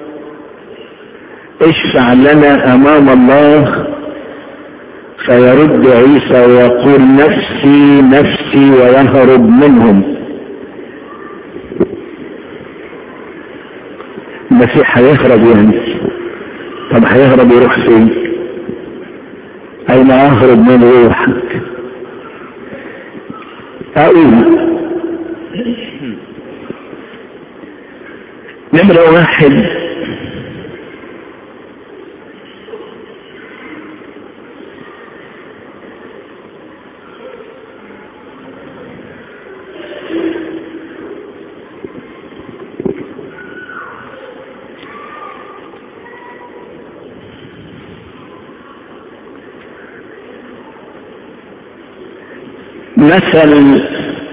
اشفع لنا امام الله فيرد عيسى ويقول نفسي نفسي ويهرب منهم المسيح هيهرب يعني طب هيهرب يروح فين اين اهرب من روحك اقول نمرة واحد مثل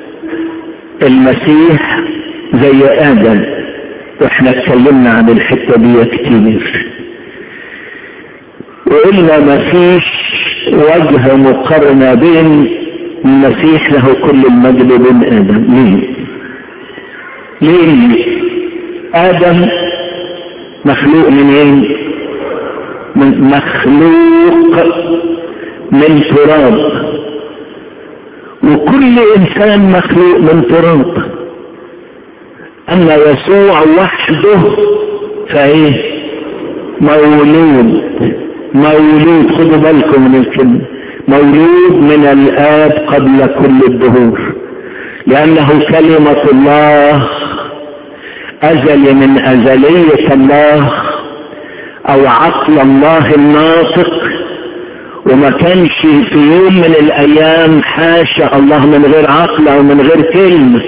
المسيح زي ادم واحنا اتكلمنا عن الحته دي كتير وقلنا ما فيش وجه مقارنه بين المسيح له كل المجد بين ادم ليه ليه ادم مخلوق من ايه من مخلوق من تراب وكل انسان مخلوق من تراب اما يسوع وحده فايه مولود مولود خدوا بالكم من الكلمه مولود من الاب قبل كل الدهور لانه كلمه الله ازل من ازليه الله او عقل الله الناطق وما كانش في يوم من الايام حاشا الله من غير عقل او من غير كلمه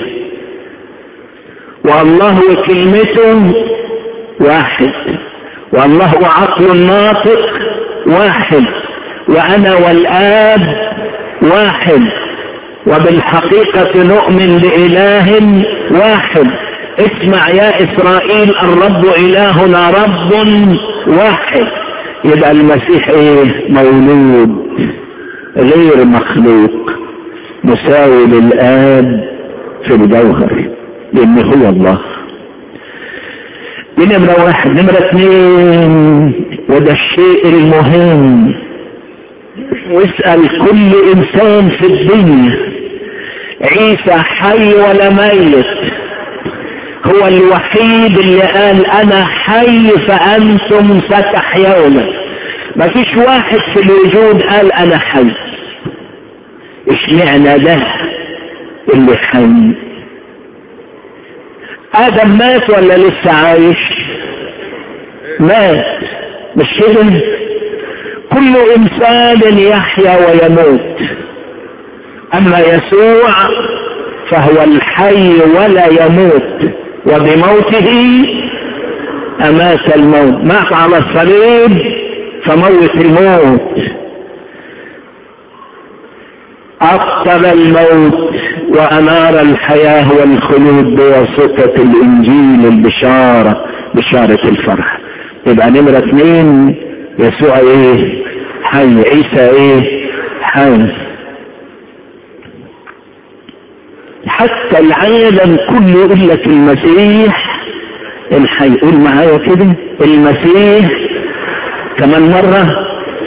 والله وكلمته واحد والله وعقل الناطق واحد وانا والاب واحد وبالحقيقة نؤمن بإله واحد اسمع يا إسرائيل الرب إلهنا رب واحد يبقى المسيح ايه مولود غير مخلوق مساوي للآب في الجوهر لأن هو الله دي نمرة واحد نمرة اثنين وده الشيء المهم واسأل كل انسان في الدنيا عيسى حي ولا ميت هو الوحيد اللي قال انا حي فانتم ستحيون ما فيش واحد في الوجود قال انا حي اشمعنى ده اللي حي ادم مات ولا لسه عايش مات مش كده كل انسان يحيا ويموت اما يسوع فهو الحي ولا يموت وبموته امات الموت مات على الصليب فموت الموت أبطل الموت وأنار الحياة والخلود بواسطة الإنجيل البشارة بشارة الفرح يبقى نمرة اثنين يسوع ايه حي عيسى ايه حي حتى العالم كله يقول لك المسيح الحي قول معايا كده المسيح كمان مرة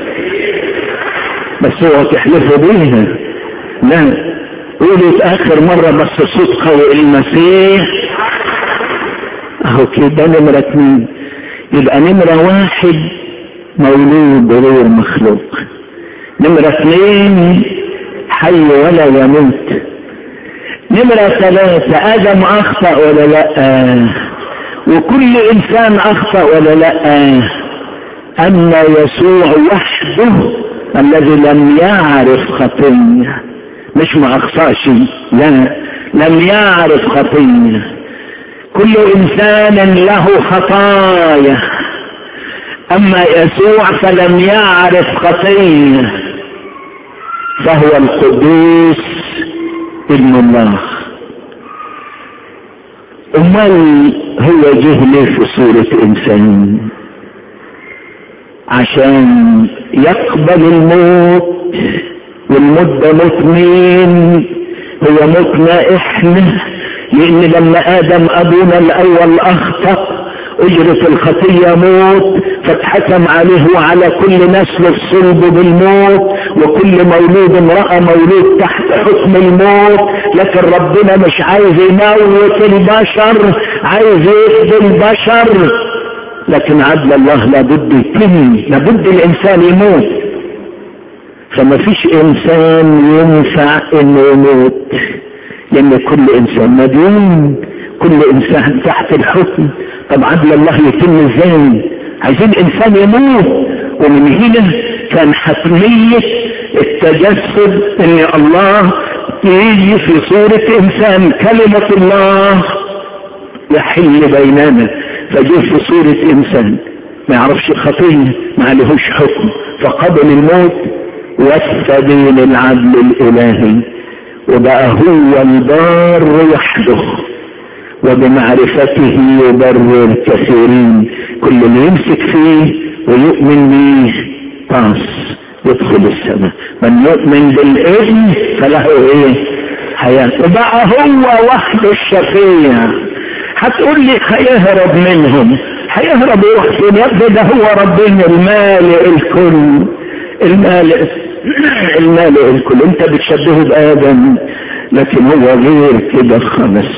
بس هو تحلفوا بيها لا قولوا اخر مرة بس صوت قوي المسيح اهو كده نمرة اتنين يبقى نمرة واحد مولود غير مخلوق نمرة اثنين حي ولا يموت نمرة ثلاثة آدم أخطأ ولا لا وكل إنسان أخطأ ولا لا أما يسوع وحده الذي لم يعرف خطية مش ما أخطأش لا لم يعرف خطية كل إنسان له خطايا أما يسوع فلم يعرف خطية فهو القدوس ابن الله أمال هو جه ليه في صورة إنسان عشان يقبل الموت والموت ده موت مين هو موتنا احنا لان لما ادم ابونا الاول اخطأ اجرة الخطية موت فاتحكم عليه وعلى كل نسل الصلب بالموت وكل مولود امرأة مولود تحت حكم الموت لكن ربنا مش عايز يموت البشر عايز يفدي البشر لكن عدل الله لابد يتم لابد الانسان يموت فما فيش انسان ينفع انه يموت لان كل انسان مديون كل انسان تحت الحكم طب عدل الله يتم ازاي عايزين انسان يموت ومن هنا كان حتمية التجسد ان الله يجي في صورة انسان كلمة الله يحل بيننا فجه في صورة انسان ما يعرفش خطية ما عليهوش حكم فقبل الموت واستدين العدل الالهي وبقى هو البار وحده وبمعرفته يبرر كثيرين كل اللي يمسك فيه ويؤمن به طاس يدخل السماء من يؤمن بالابن فله ايه حياة وبقى هو وحده الشفيع هتقول لي هيهرب منهم هيهرب يروح فين يبدو ده هو ربنا المالئ الكل المالئ المالئ الكل انت بتشبهه بادم لكن هو غير كده خالص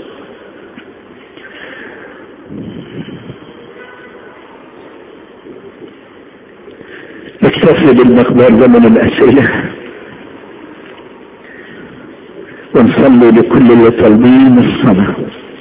نكتفي بالمقدار ده من الاسئله ونصلي لكل اللي طالبين الصلاه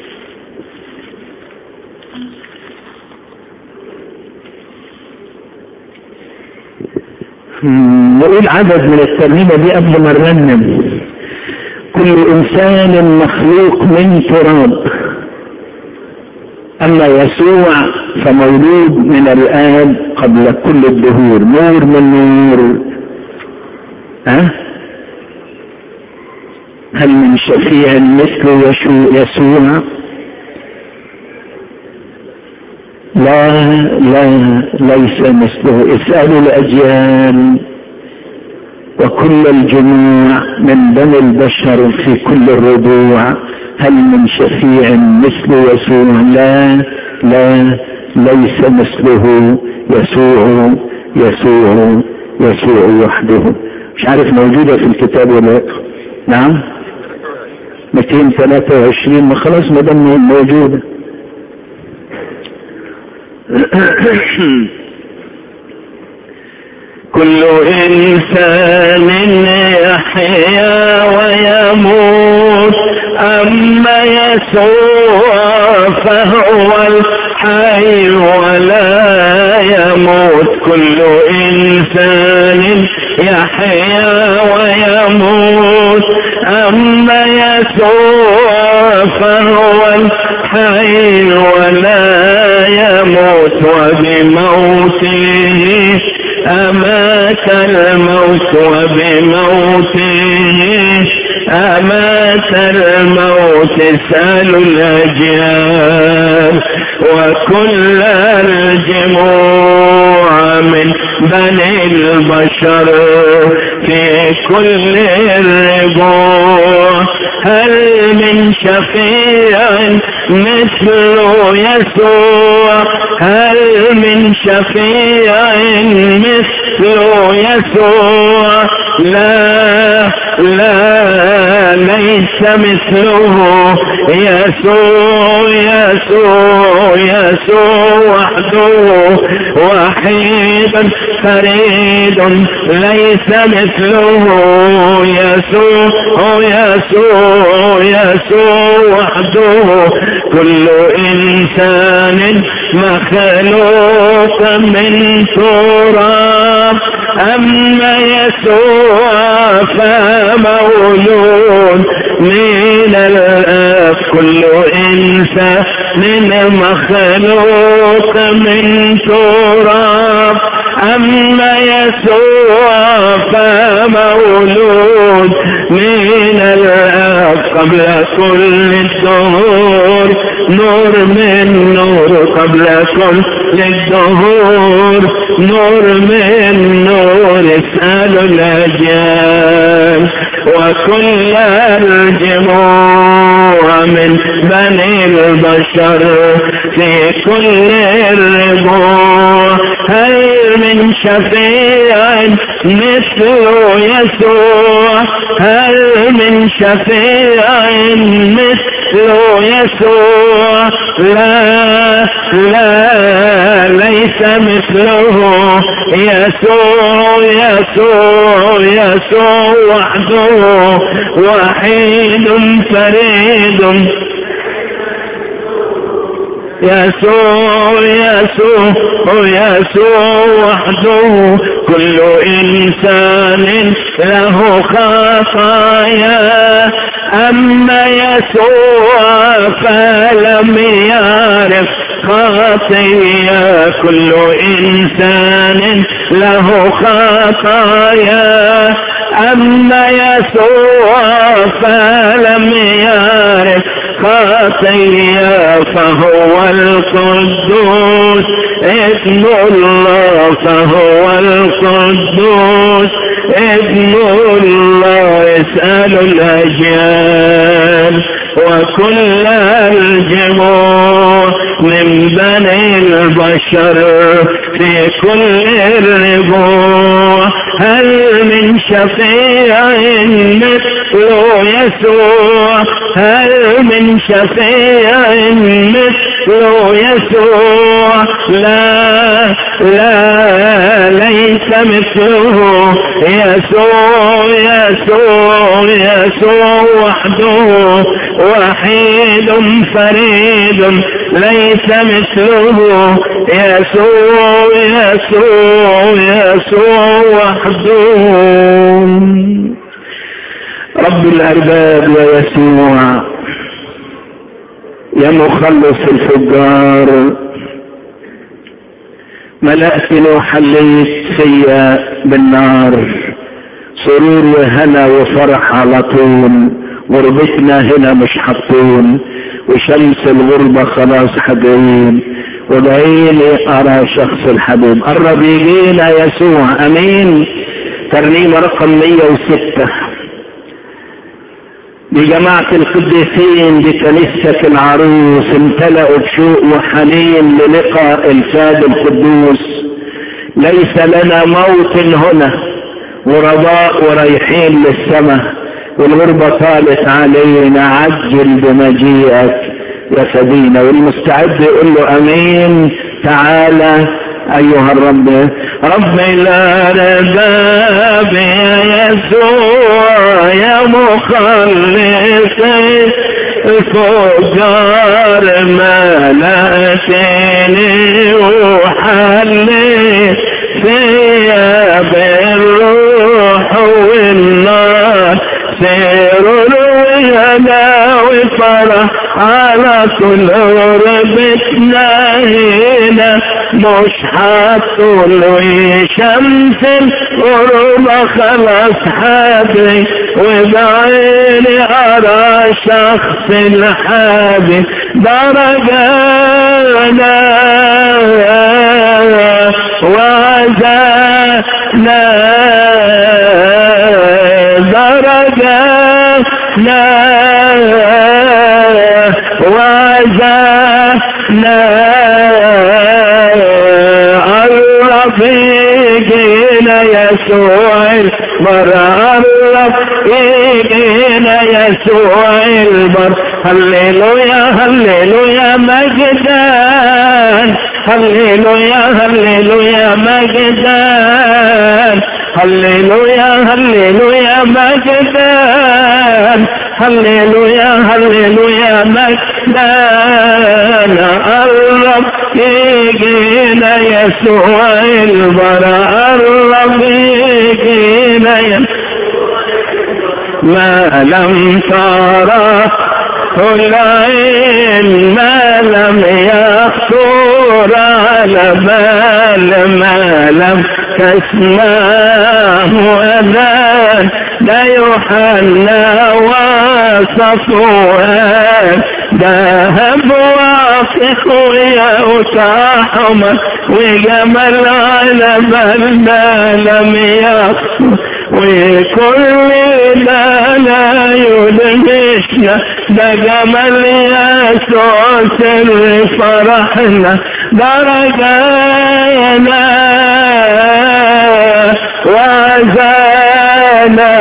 نقول عدد من الترنيمة دي قبل ما نرنم كل إنسان مخلوق من تراب أما يسوع فمولود من الآب قبل كل الدهور نور من نور ها هل من شفيع مثل يسوع لا لا ليس مثله اسألوا الأجيال وكل الجموع من بني البشر في كل الربوع هل من شفيع مثل يسوع لا لا ليس مثله يسوع يسوع يسوع وحده مش عارف موجودة في الكتاب ولا لا نعم 223 ما خلاص ما دام موجوده كل إنسان يحيا ويموت أما يسوع فهو الحي ولا يموت كل إنسان يحيا ويموت أما يسوع فهو الحي ولا يموت وبموته أمات الموت وبموته أمات الموت اسألوا الأجيال وكل الجموع من بني البشر في كل الربوع هل من شفيع مثل يسوع هل من شفيع مثل يسوع لا لا ليس مثله يسوع يسوع يسوع وحده وحيد فريد ليس مثله يسوع يسوع يسوع وحده كل إنسان مخلوق من تراب أما يسوع فمولود من الآب كل إنسان مخلوق من تراب أما يسوع فمولود من الآب قبل كل الدهور نور من نور قبل كل الدهور نور من نور اسألوا الأجيال وكل الجموع من بني البشر في كل الربوع هل من شفيع مثل يسوع هل من شفيع مثل يسوع لا لا ليس مثله يسوع يسوع يسوع وحده وحيد فريد يسوع يسوع يسوع وحده كل إنسان له خطايا أما يسوع فلم يعرف خطية كل إنسان له خطايا أما يسوع فلم يعرف خطية فهو القدوس ابن الله فهو القدوس ابن الله اسأل الأجيال وكل الجموع من بني البشر في كل الربوع هل من شفيع مثل يسوع هل من شفيع مثل يسوع لا لا ليس مثله يسوع يسوع يسوع وحده وحيد فريد ليس مثله يسوع يسوع يسوع وحده رب الأرباب ويسوع يا مخلص الفجار ملأتني وحليت فيا بالنار سرور وهنا وفرح على طول غربتنا هنا مش حاطين وشمس الغربة خلاص حبيب وبعيني أرى شخص الحبيب قرب يجينا يسوع أمين ترنيمة رقم 106 بجماعة القديسين بكنيسة العروس امتلأوا بشوق وحنين للقاء الفاد القدوس ليس لنا موت هنا ورضاء ورايحين للسماء والغربة طالت علينا عجل بمجيئك يا سبينا والمستعد يقول له امين تعالى ايها الرب رب الارباب يا يسوع يا مخلصي فجار ملأتني وحلي فيا بالروح والنار سير الوهنا وفرح على كل ربتنا هنا مش حطول شمس الغروب خلاص حابي وبعيني أرى شخص الحابي درجانا وعزانا درجانا وعزانا الرفيقنا يسوع البر الرفيقنا يسوع البر هللويا هللويا مجدان هللويا هللويا مجدان هللويا هللويا مجدان هللويا هللويا مجدان الرب يجينا يسوع البراء الرب يجينا ما لم ترى العين ما لم يخطر على بال ما لم تسمعه أذان لا يحنى وصفوان ذهب واقف ويأتاحم وجمل على بل ما لم يخطر وكل لا لا يدهشنا ده جمال يسوع سر فرحنا درجانا وعزانا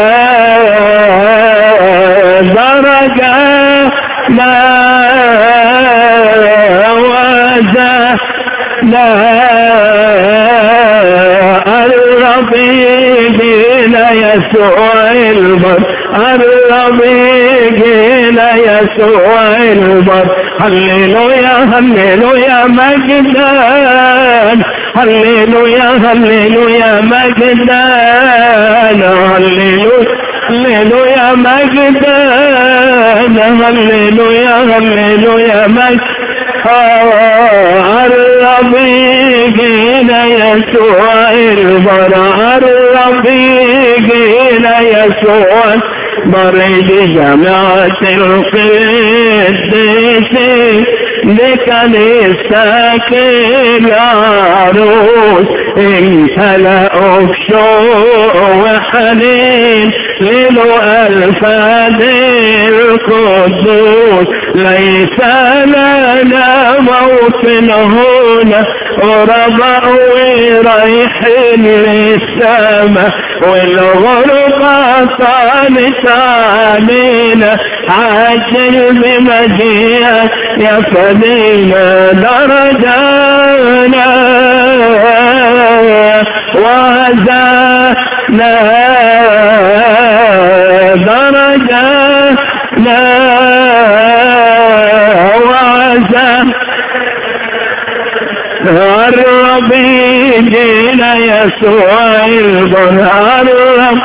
درجانا وعزانا الربيبنا يسوع البر الربيبنا يسوع البر هللويا هللويا مجدان هللويا هللويا مجدان هللويا هللويا مجدان هللويا هللويا مجدان الربيقين يسوع البر الربيقين يسوع بريد جماعة القديسين لكنيستك العروس امتلأوا بشوق وحنين ليلو الفاد القدوس ليس لنا موطن هنا وربع ورايحين للسماء والغربة طالت علينا عجل بمجيئك يا فدينا درجانا وزانا درجانا وزانا الرب يجينا يسوع البر الرب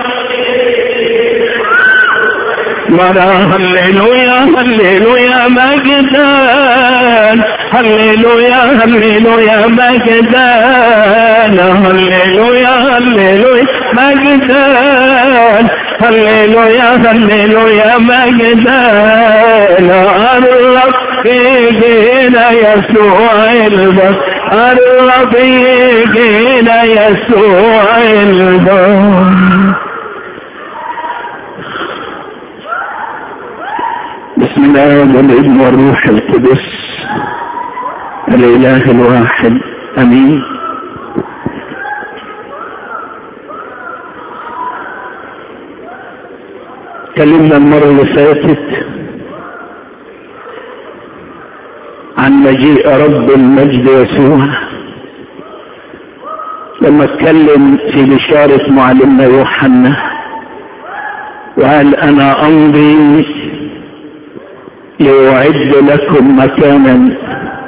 مرة هللويا هللويا مجدان هللويا هللويا مجدان هللويا هللويا مجدان هللويا هللويا مجدان الرب يجينا يسوع البر الرب يجينا يسوع البر بسم الله والابن والروح القدس الاله الواحد امين تكلمنا المرة اللي فاتت عن مجيء رب المجد يسوع لما اتكلم في بشارة معلمنا يوحنا وقال انا امضي لأعد لكم مكانا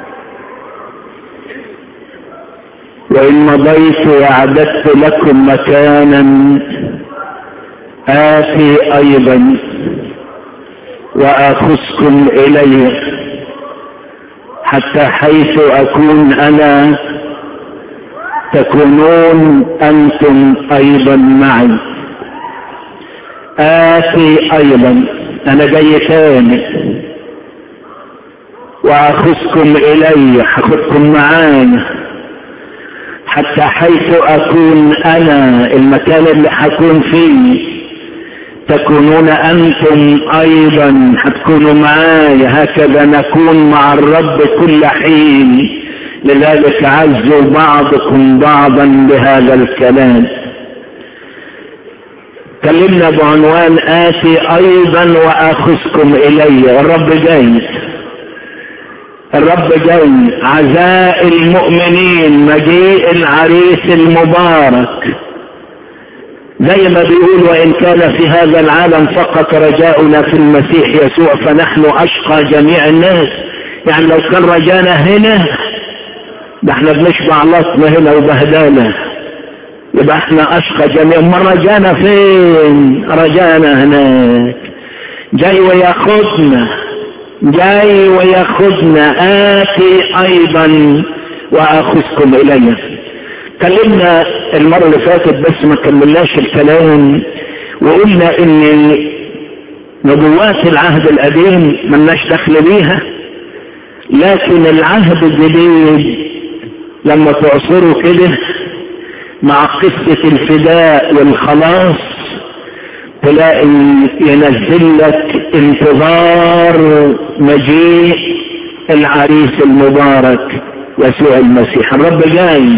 وإن مضيت وأعددت لكم مكانا آتي أيضا وآخذكم إلي حتى حيث أكون أنا تكونون أنتم أيضا معي آتي أيضا أنا جاي تاني واخذكم الي هاخدكم معايا حتى حيث اكون انا المكان اللي هكون فيه تكونون انتم ايضا هتكونوا معايا هكذا نكون مع الرب كل حين لذلك عزوا بعضكم بعضا بهذا الكلام كلمنا بعنوان آتي أيضا وآخذكم إلي الرب جاي الرب جاي عزاء المؤمنين مجيء العريس المبارك زي ما بيقول وإن كان في هذا العالم فقط رجاؤنا في المسيح يسوع فنحن أشقى جميع الناس يعني لو كان رجانا هنا ده احنا بنشبع لطمة هنا وبهدانة يبقى احنا اشقى جميع ما رجانا فين رجانا هناك جاي وياخدنا جاي وياخدنا آتي أيضا وآخذكم إلي كلمنا المرة اللي فاتت بس ما كملناش الكلام وقلنا إن نبوات العهد القديم ملناش دخل بيها لكن العهد الجديد لما تعصره كده مع قصة الفداء والخلاص تلاقي ينزل لك انتظار مجيء العريس المبارك يسوع المسيح الرب جاي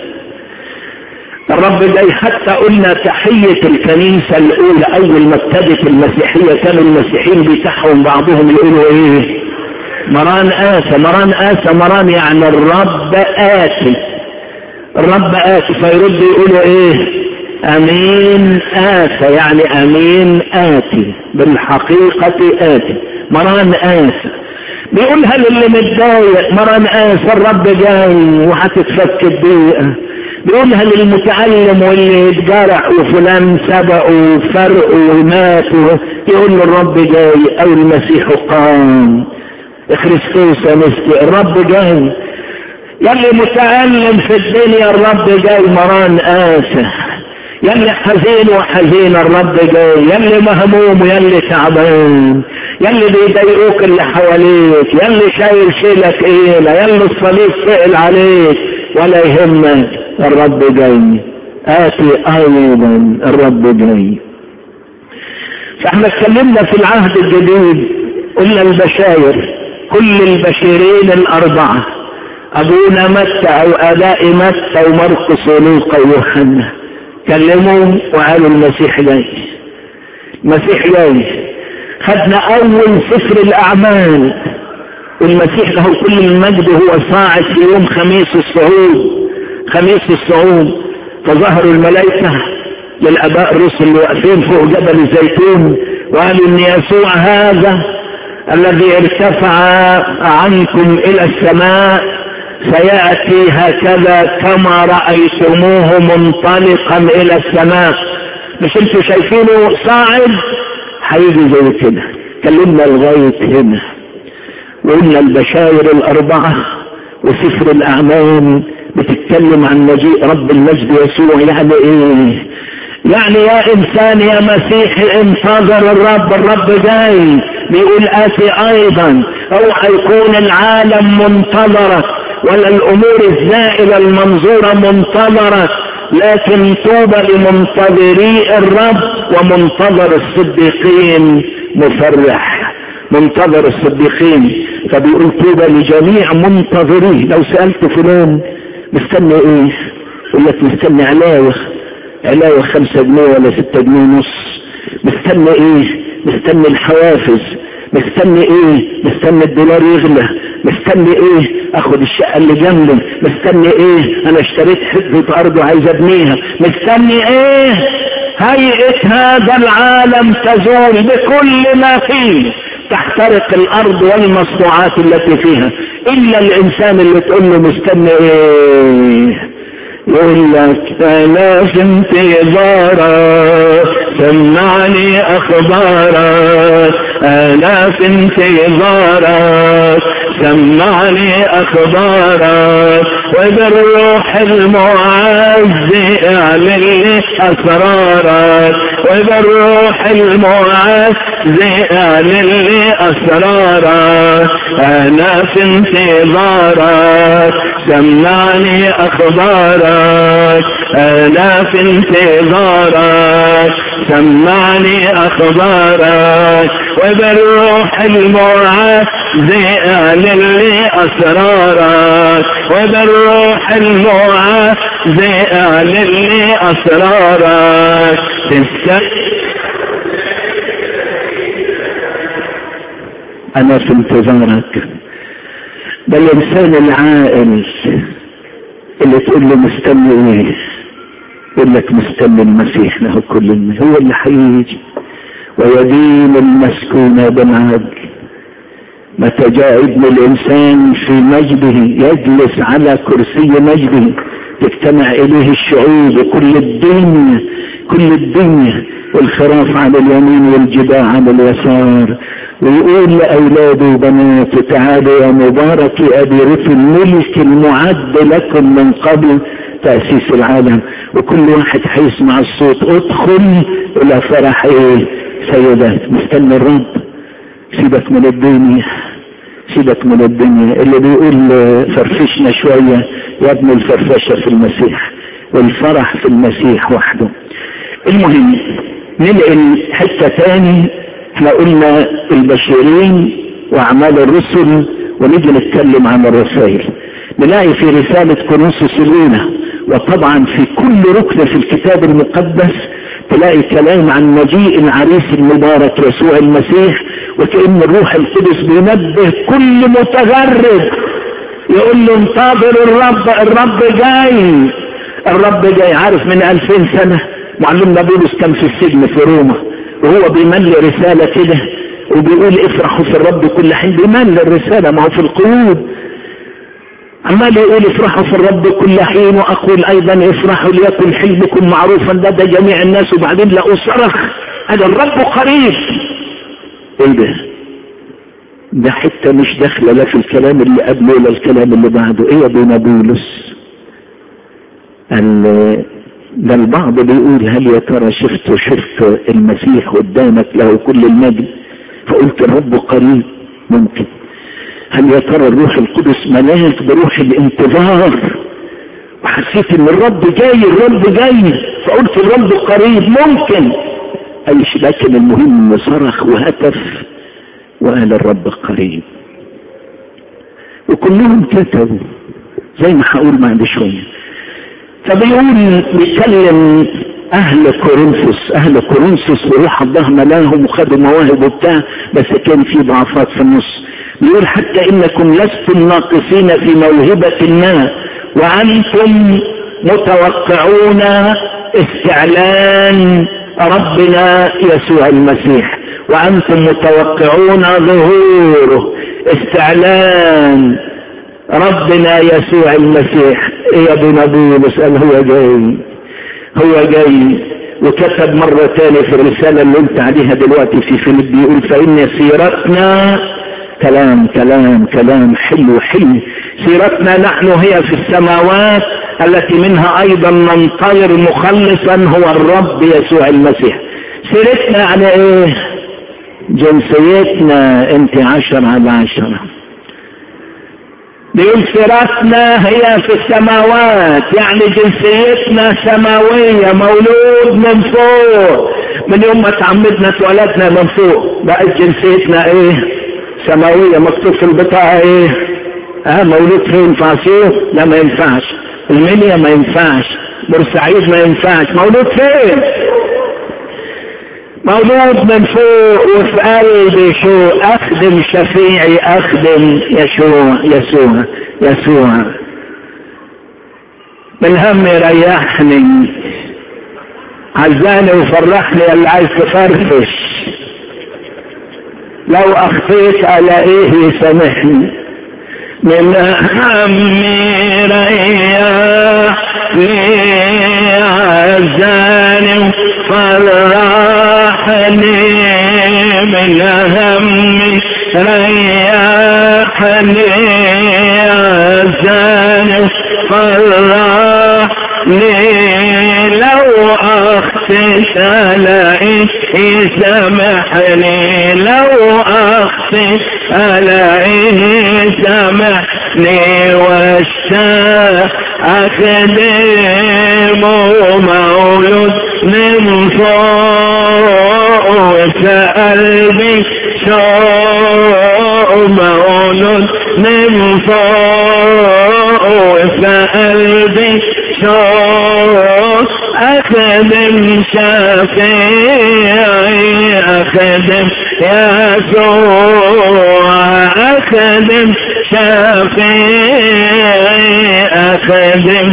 الرب جاي حتى قلنا تحية الكنيسة الأولى أول ما ابتدت المسيحية كانوا المسيحيين بيتحهم بعضهم يقولوا إيه مران آسى مران آسى مران يعني الرب آتي الرب آتي فيرد يقولوا إيه امين آتى يعني امين آتي بالحقيقة آتي مران آسى بيقولها للي متضايق مران آسى الرب جاي وهتتفك الضيقة بيقولها للمتعلم واللي اتجرح وفلان سبق وفرق ومات يقول له الرب جاي او المسيح قام خريستوس انستي الرب جاي يلي متعلم في الدنيا الرب جاي مران آسى يلي حزين وحزين الرب جاي يلي مهموم ويلي تعبان يلي بيضايقوك اللي حواليك يلي شايل شيلة تقيلة يلي الصليب سئل عليك ولا يهمك الرب جاي آتي أيضا الرب جاي فاحنا اتكلمنا في العهد الجديد قلنا البشاير كل البشيرين الأربعة أبونا متى أو آباء متى ومرقس ولوقا ويوحنا كلموا وقالوا المسيح جاي المسيح جاي خدنا أول سفر الأعمال والمسيح له كل المجد هو صاعد في يوم خميس الصعود خميس الصعود فظهروا الملائكة للأباء الرسل اللي واقفين فوق جبل الزيتون وقالوا إن يسوع هذا الذي ارتفع عنكم إلى السماء سيأتي هكذا كما رأيتموه منطلقا إلى السماء مش انتوا شايفينه صاعد هيجي زي كده كلمنا لغاية هنا وقلنا البشاير الأربعة وسفر الأعمال بتتكلم عن مجيء رب المجد يسوع يعني ايه يعني يا انسان يا مسيحي انتظر الرب الرب جاي بيقول اتي ايضا اوعى يكون العالم منتظرك ولا الامور الزائلة المنظورة منتظرة لكن طوبى لمنتظري الرب ومنتظر الصديقين مفرح منتظر الصديقين فبيقول طوبى لجميع منتظريه لو سألت فلان مستني ايه يقول لك مستني علاوة علاوة خمسة جنيه ولا ستة جنيه ونص مستني ايه مستني الحوافز مستني ايه مستني الدولار يغلى مستني ايه اخد الشقة اللي جنبي مستني ايه انا اشتريت حتة ارض وعايز ابنيها مستني ايه هيئة هذا العالم تزول بكل ما فيه تحترق الارض والمصنوعات التي فيها الا الانسان اللي تقول له مستني ايه يقول لك انا في انتظارك سمعني اخبارك انا في انتظارك سمعني اخبارك وبالروح المعز اعلن لي اسرارك وبالروح المعز اعلن لي اسرارك انا في انتظارك سمعني اخبارك انا في انتظارك سمعني اخبارك وبالروح المعز اعلن لي اسرارك وبالروح المعز اعلن لي اسرارك تستقبل انا في انتظارك ده الانسان العاقل اللي تقول له مستني ايه يقول لك مستني المسيح له كل المسيح هو اللي هيجي ويدين المسكون بالعدل متى جاء ابن الانسان في مجده يجلس على كرسي مجده تجتمع اليه الشعوب وكل الدنيا كل الدنيا والخراف على اليمين والجباع على اليسار ويقول لأولاده وبناته تعالوا يا مبارك أبي رث الملك المعد لكم من قبل تأسيس العالم وكل واحد هيسمع الصوت ادخل إلى فرح إيه سيدات مستني الرب سيبك من الدنيا سيبك من الدنيا اللي بيقول فرفشنا شوية يا ابن الفرفشة في المسيح والفرح في المسيح وحده المهم ننقل حتة تاني احنا قلنا البشيرين واعمال الرسل ونيجي نتكلم عن الرسائل نلاقي في رسالة كورنثوس الاولى وطبعا في كل ركن في الكتاب المقدس تلاقي كلام عن مجيء العريس المبارك يسوع المسيح وكأن الروح القدس بينبه كل متغرب يقول له انتظروا الرب الرب جاي الرب جاي عارف من ألفين سنة معلمنا بولس كان في السجن في روما وهو بيملي رسالة كده وبيقول افرحوا في الرب كل حين بيملي الرسالة ما هو في القلوب عمال يقول افرحوا في الرب كل حين واقول ايضا افرحوا ليكن حلمكم معروفا لدى جميع الناس وبعدين لا اصرخ هذا الرب قريب ايه ده ده حتة مش داخلة لا في الكلام اللي قبله ولا الكلام اللي بعده ايه يا ابونا بولس قال ده البعض بيقول هل يا ترى شفت شفت المسيح قدامك له كل المجد فقلت الرب قريب ممكن هل يا ترى الروح القدس ملاك بروح الانتظار وحسيت ان الرب جاي الرب جاي فقلت الرب قريب ممكن اي شيء لكن المهم انه صرخ وهتف وقال الرب قريب وكلهم كتبوا زي ما هقول بعد شويه فبيقول بيتكلم اهل كورنثوس اهل كورنثوس وروح الله ملاهم وخدوا مواهب وبتاع بس كان في ضعفات في النص بيقول حتى انكم لستم ناقصين في موهبة ما وانتم متوقعون استعلان ربنا يسوع المسيح وانتم متوقعون ظهوره استعلان ربنا يسوع المسيح يا ابو نبي قال هو جاي هو جاي وكتب مرة تانية في الرسالة اللي قلت عليها دلوقتي في فيليب بيقول فإن سيرتنا كلام كلام كلام حلو حلو سيرتنا نحن هي في السماوات التي منها أيضا ننطير مخلصا هو الرب يسوع المسيح سيرتنا على ايه جنسيتنا انت عشر على عشرة بيقول سيرتنا هي في السماوات يعني جنسيتنا سماوية مولود من فوق من يوم ما تعمدنا اتولدنا من فوق بقت جنسيتنا ايه سماوية مكتوب في البطاقة ايه اه مولود فين في عصير لا ما ينفعش المنيا ما ينفعش بورسعيد ما ينفعش مولود فين مولود من فوق وفي قلبي شو اخدم شفيعي اخدم يشوع يسوع يسوع بالهم يريحني عزاني وفرحني اللي عايز تفرفش لو اخطيت على ايه يسامحني من همي ريحني عزاني فرحني من همي ريحني عزاني فرحني لو اخطيت الاقي يسامحني لو اخطيت الاقي سامحني واشتاق اخدم مولود من فوق وسألبي شوق مولود من فوق وسألبي شوق أخدم شفيعي أخدم يسوع أخدم شفيعي أخدم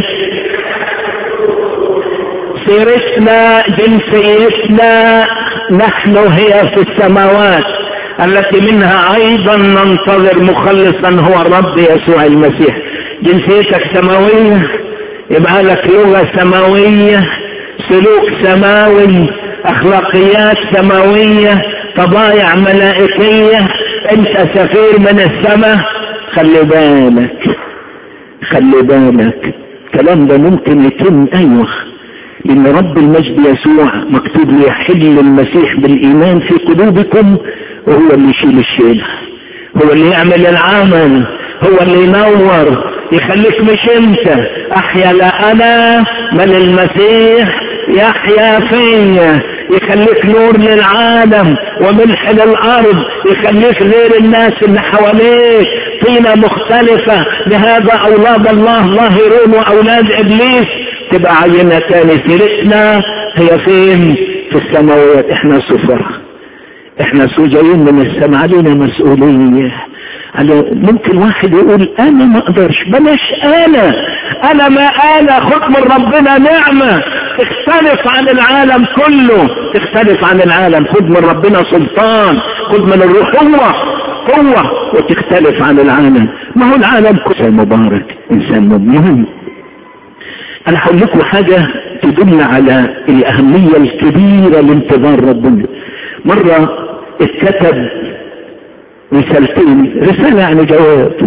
سيرتنا جنسيتنا نحن هي في السماوات التي منها ايضا ننتظر مخلصا هو الرب يسوع المسيح جنسيتك سماوية يبقى لك لغة سماوية سلوك سماوي اخلاقيات سماوية طبايع ملائكية انت سفير من السماء خلي بالك خلي بالك الكلام ده ممكن يتم ايوه لان رب المجد يسوع مكتوب ليحل المسيح بالايمان في قلوبكم وهو اللي يشيل الشيل هو اللي يعمل العمل هو اللي ينور يخليك مش انت احيا لا انا بل المسيح يحيا فيا يخليك نور للعالم وملح للارض يخليك غير الناس اللي حواليك طينة مختلفة لهذا اولاد الله ظاهرون واولاد ابليس تبقى عينة تاني سيرتنا هي فين في السماوات احنا سفر احنا جايين من السماء علينا مسؤولية على ممكن واحد يقول انا ما اقدرش بلاش انا انا ما انا خد من ربنا نعمة تختلف عن العالم كله تختلف عن العالم خد من ربنا سلطان خد من الروح قوة قوة وتختلف عن العالم ما هو العالم كله مبارك انسان مهم انا هقول لكم حاجة تدل على الاهمية الكبيرة لانتظار ربنا مرة اتكتب رسالتين رسالة يعني جواب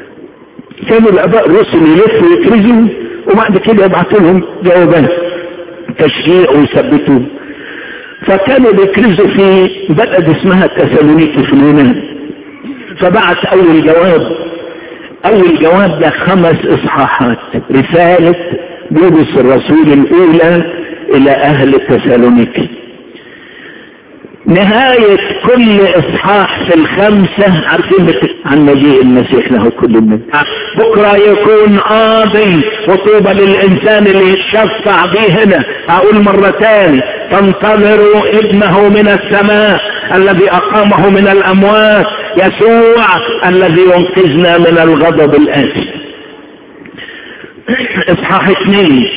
كانوا الاباء الرسل يلفوا يكرزوا وبعد كده يبعثوا لهم جوابات تشجيع ويثبتوا فكانوا بيكرزوا في بلد اسمها تسالونيكي في اليونان فبعت اول جواب اول جواب ده خمس اصحاحات رسالة بولس الرسول الاولى الى اهل تسالونيكي نهاية كل اصحاح في الخمسة عارفين عن مجيء المسيح له كل المجد بكرة يكون قاضي وطوبى للانسان اللي يتشفع به هنا اقول مرة تاني تنتظروا ابنه من السماء الذي اقامه من الاموات يسوع الذي ينقذنا من الغضب الاتي اصحاح اثنين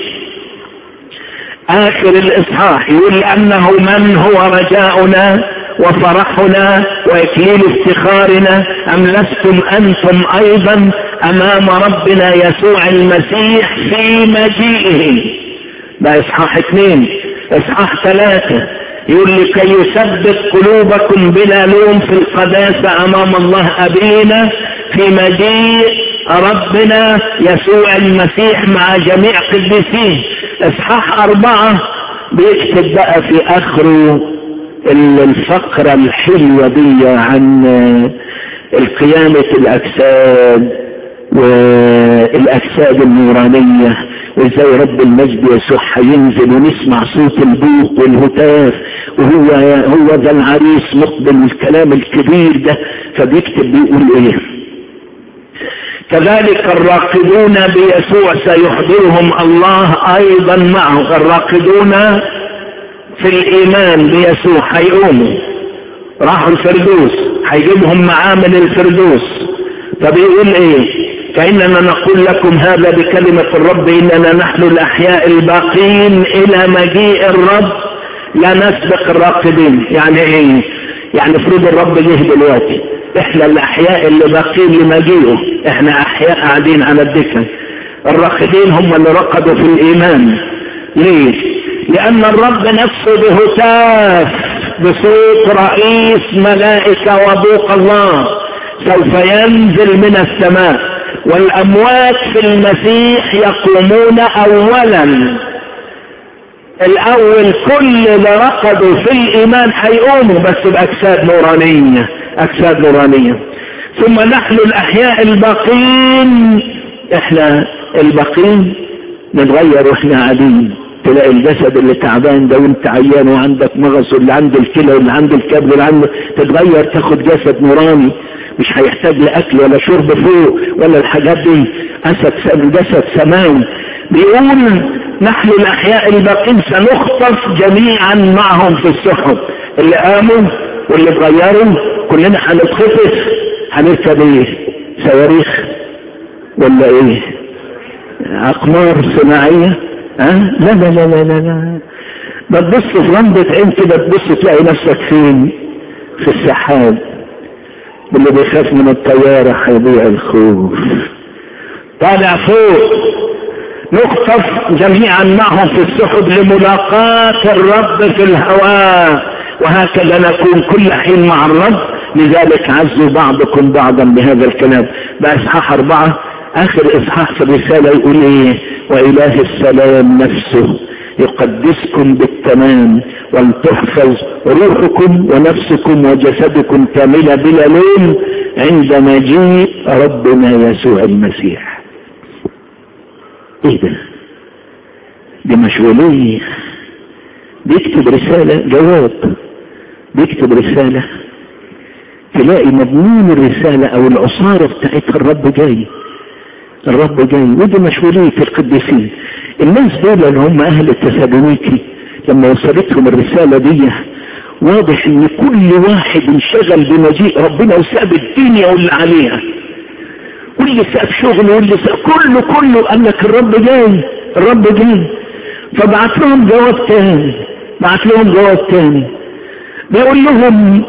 اخر الاصحاح يقول لانه من هو رجاؤنا وفرحنا واكليل افتخارنا ام لستم انتم ايضا امام ربنا يسوع المسيح في مجيئه ده اصحاح اثنين اصحاح ثلاثة يقول لكي يثبت قلوبكم بلا لوم في القداسة امام الله ابينا في مجيء ربنا يسوع المسيح مع جميع قديسيه اصحاح اربعة بيكتب بقى في اخره الفقرة الحلوة دي عن القيامة الاجساد والاجساد النورانية وازاي رب المجد يسوع هينزل ونسمع صوت البوق والهتاف وهو هو ذا العريس مقبل والكلام الكبير ده فبيكتب بيقول ايه كذلك الراقدون بيسوع سيحضرهم الله ايضا معه الراقدون في الايمان بيسوع هيقوموا راحوا الفردوس هيجيبهم معاه من الفردوس فبيقول ايه فإننا نقول لكم هذا بكلمة الرب إننا نحن الأحياء الباقين إلى مجيء الرب لا نسبق الراقدين يعني إيه يعني افرض الرب جه دلوقتي احنا الأحياء اللي باقين لمجيئه احنا أحياء قاعدين على الدكة الراقدين هم اللي رقدوا في الإيمان ليه لأن الرب نفسه بهتاف بصوت رئيس ملائكة وبوق الله سوف ينزل من السماء والأموات في المسيح يقومون أولا الأول كل اللي رقدوا في الإيمان هيقوموا بس بأجساد نورانية أجساد نورانية ثم نحن الأحياء الباقين إحنا الباقين نتغير وإحنا قاعدين تلاقي الجسد اللي تعبان ده وانت عيان وعندك مغص واللي عنده الكلى واللي عنده الكبد واللي عنده تتغير تاخد جسد نوراني مش هيحتاج لاكل ولا شرب فوق ولا الحاجات دي اسد جسد سماوي بيقول نحن الاحياء الباقين سنخطف جميعا معهم في السحب اللي قاموا واللي اتغيروا كلنا هنتخطف هنركب ايه صواريخ ولا ايه اقمار صناعيه ها أه؟ لا لا لا لا لا لا ما تبص في لمبة عين كده تبص تلاقي نفسك فين في السحاب اللي بيخاف من الطيارة هيضيع الخوف طالع فوق نخطف جميعا معهم في السحب لملاقاة الرب في الهواء وهكذا نكون كل حين مع الرب لذلك عزوا بعضكم بعضا بهذا الكلام بأصحاح أربعة آخر إصحاح في الرسالة يقول إيه وإله السلام نفسه يقدسكم بالتمام ولتحفظ روحكم ونفسكم وجسدكم كاملة بلا لوم عند مجيء ربنا يسوع المسيح ايه ده دي مشغولية بيكتب رسالة جواب بيكتب رسالة تلاقي مضمون الرسالة او العصارة بتاعتها الرب جاي الرب جاي ودي مشغولية القديسين الناس دول اللي هم اهل التسالونيكي لما وصلتهم الرسالة دي واضح ان كل واحد انشغل بمجيء ربنا وساب الدنيا واللي عليها واللي ساب شغله واللي ساب كله كله قال لك الرب جاي الرب جاي فبعت لهم جواب تاني بعت لهم جواب تاني بيقول لهم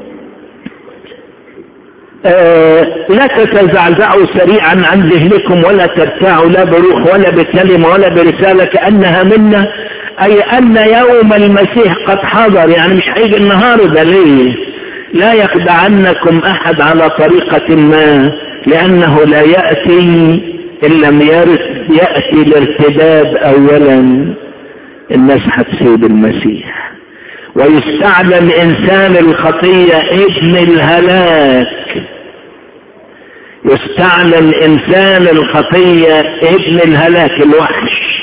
آه لا تتزعزعوا سريعا عن ذهنكم ولا ترتاعوا لا بروح ولا بكلمة ولا برسالة كأنها منا أي أن يوم المسيح قد حضر يعني مش هيجي النهاردة ليه لا يخدعنكم أحد على طريقة ما لأنه لا يأتي إن لم يأتي الارتداد أولا الناس هتسيب المسيح ويستعلن انسان الخطية ابن الهلاك يستعلن انسان الخطية ابن الهلاك الوحش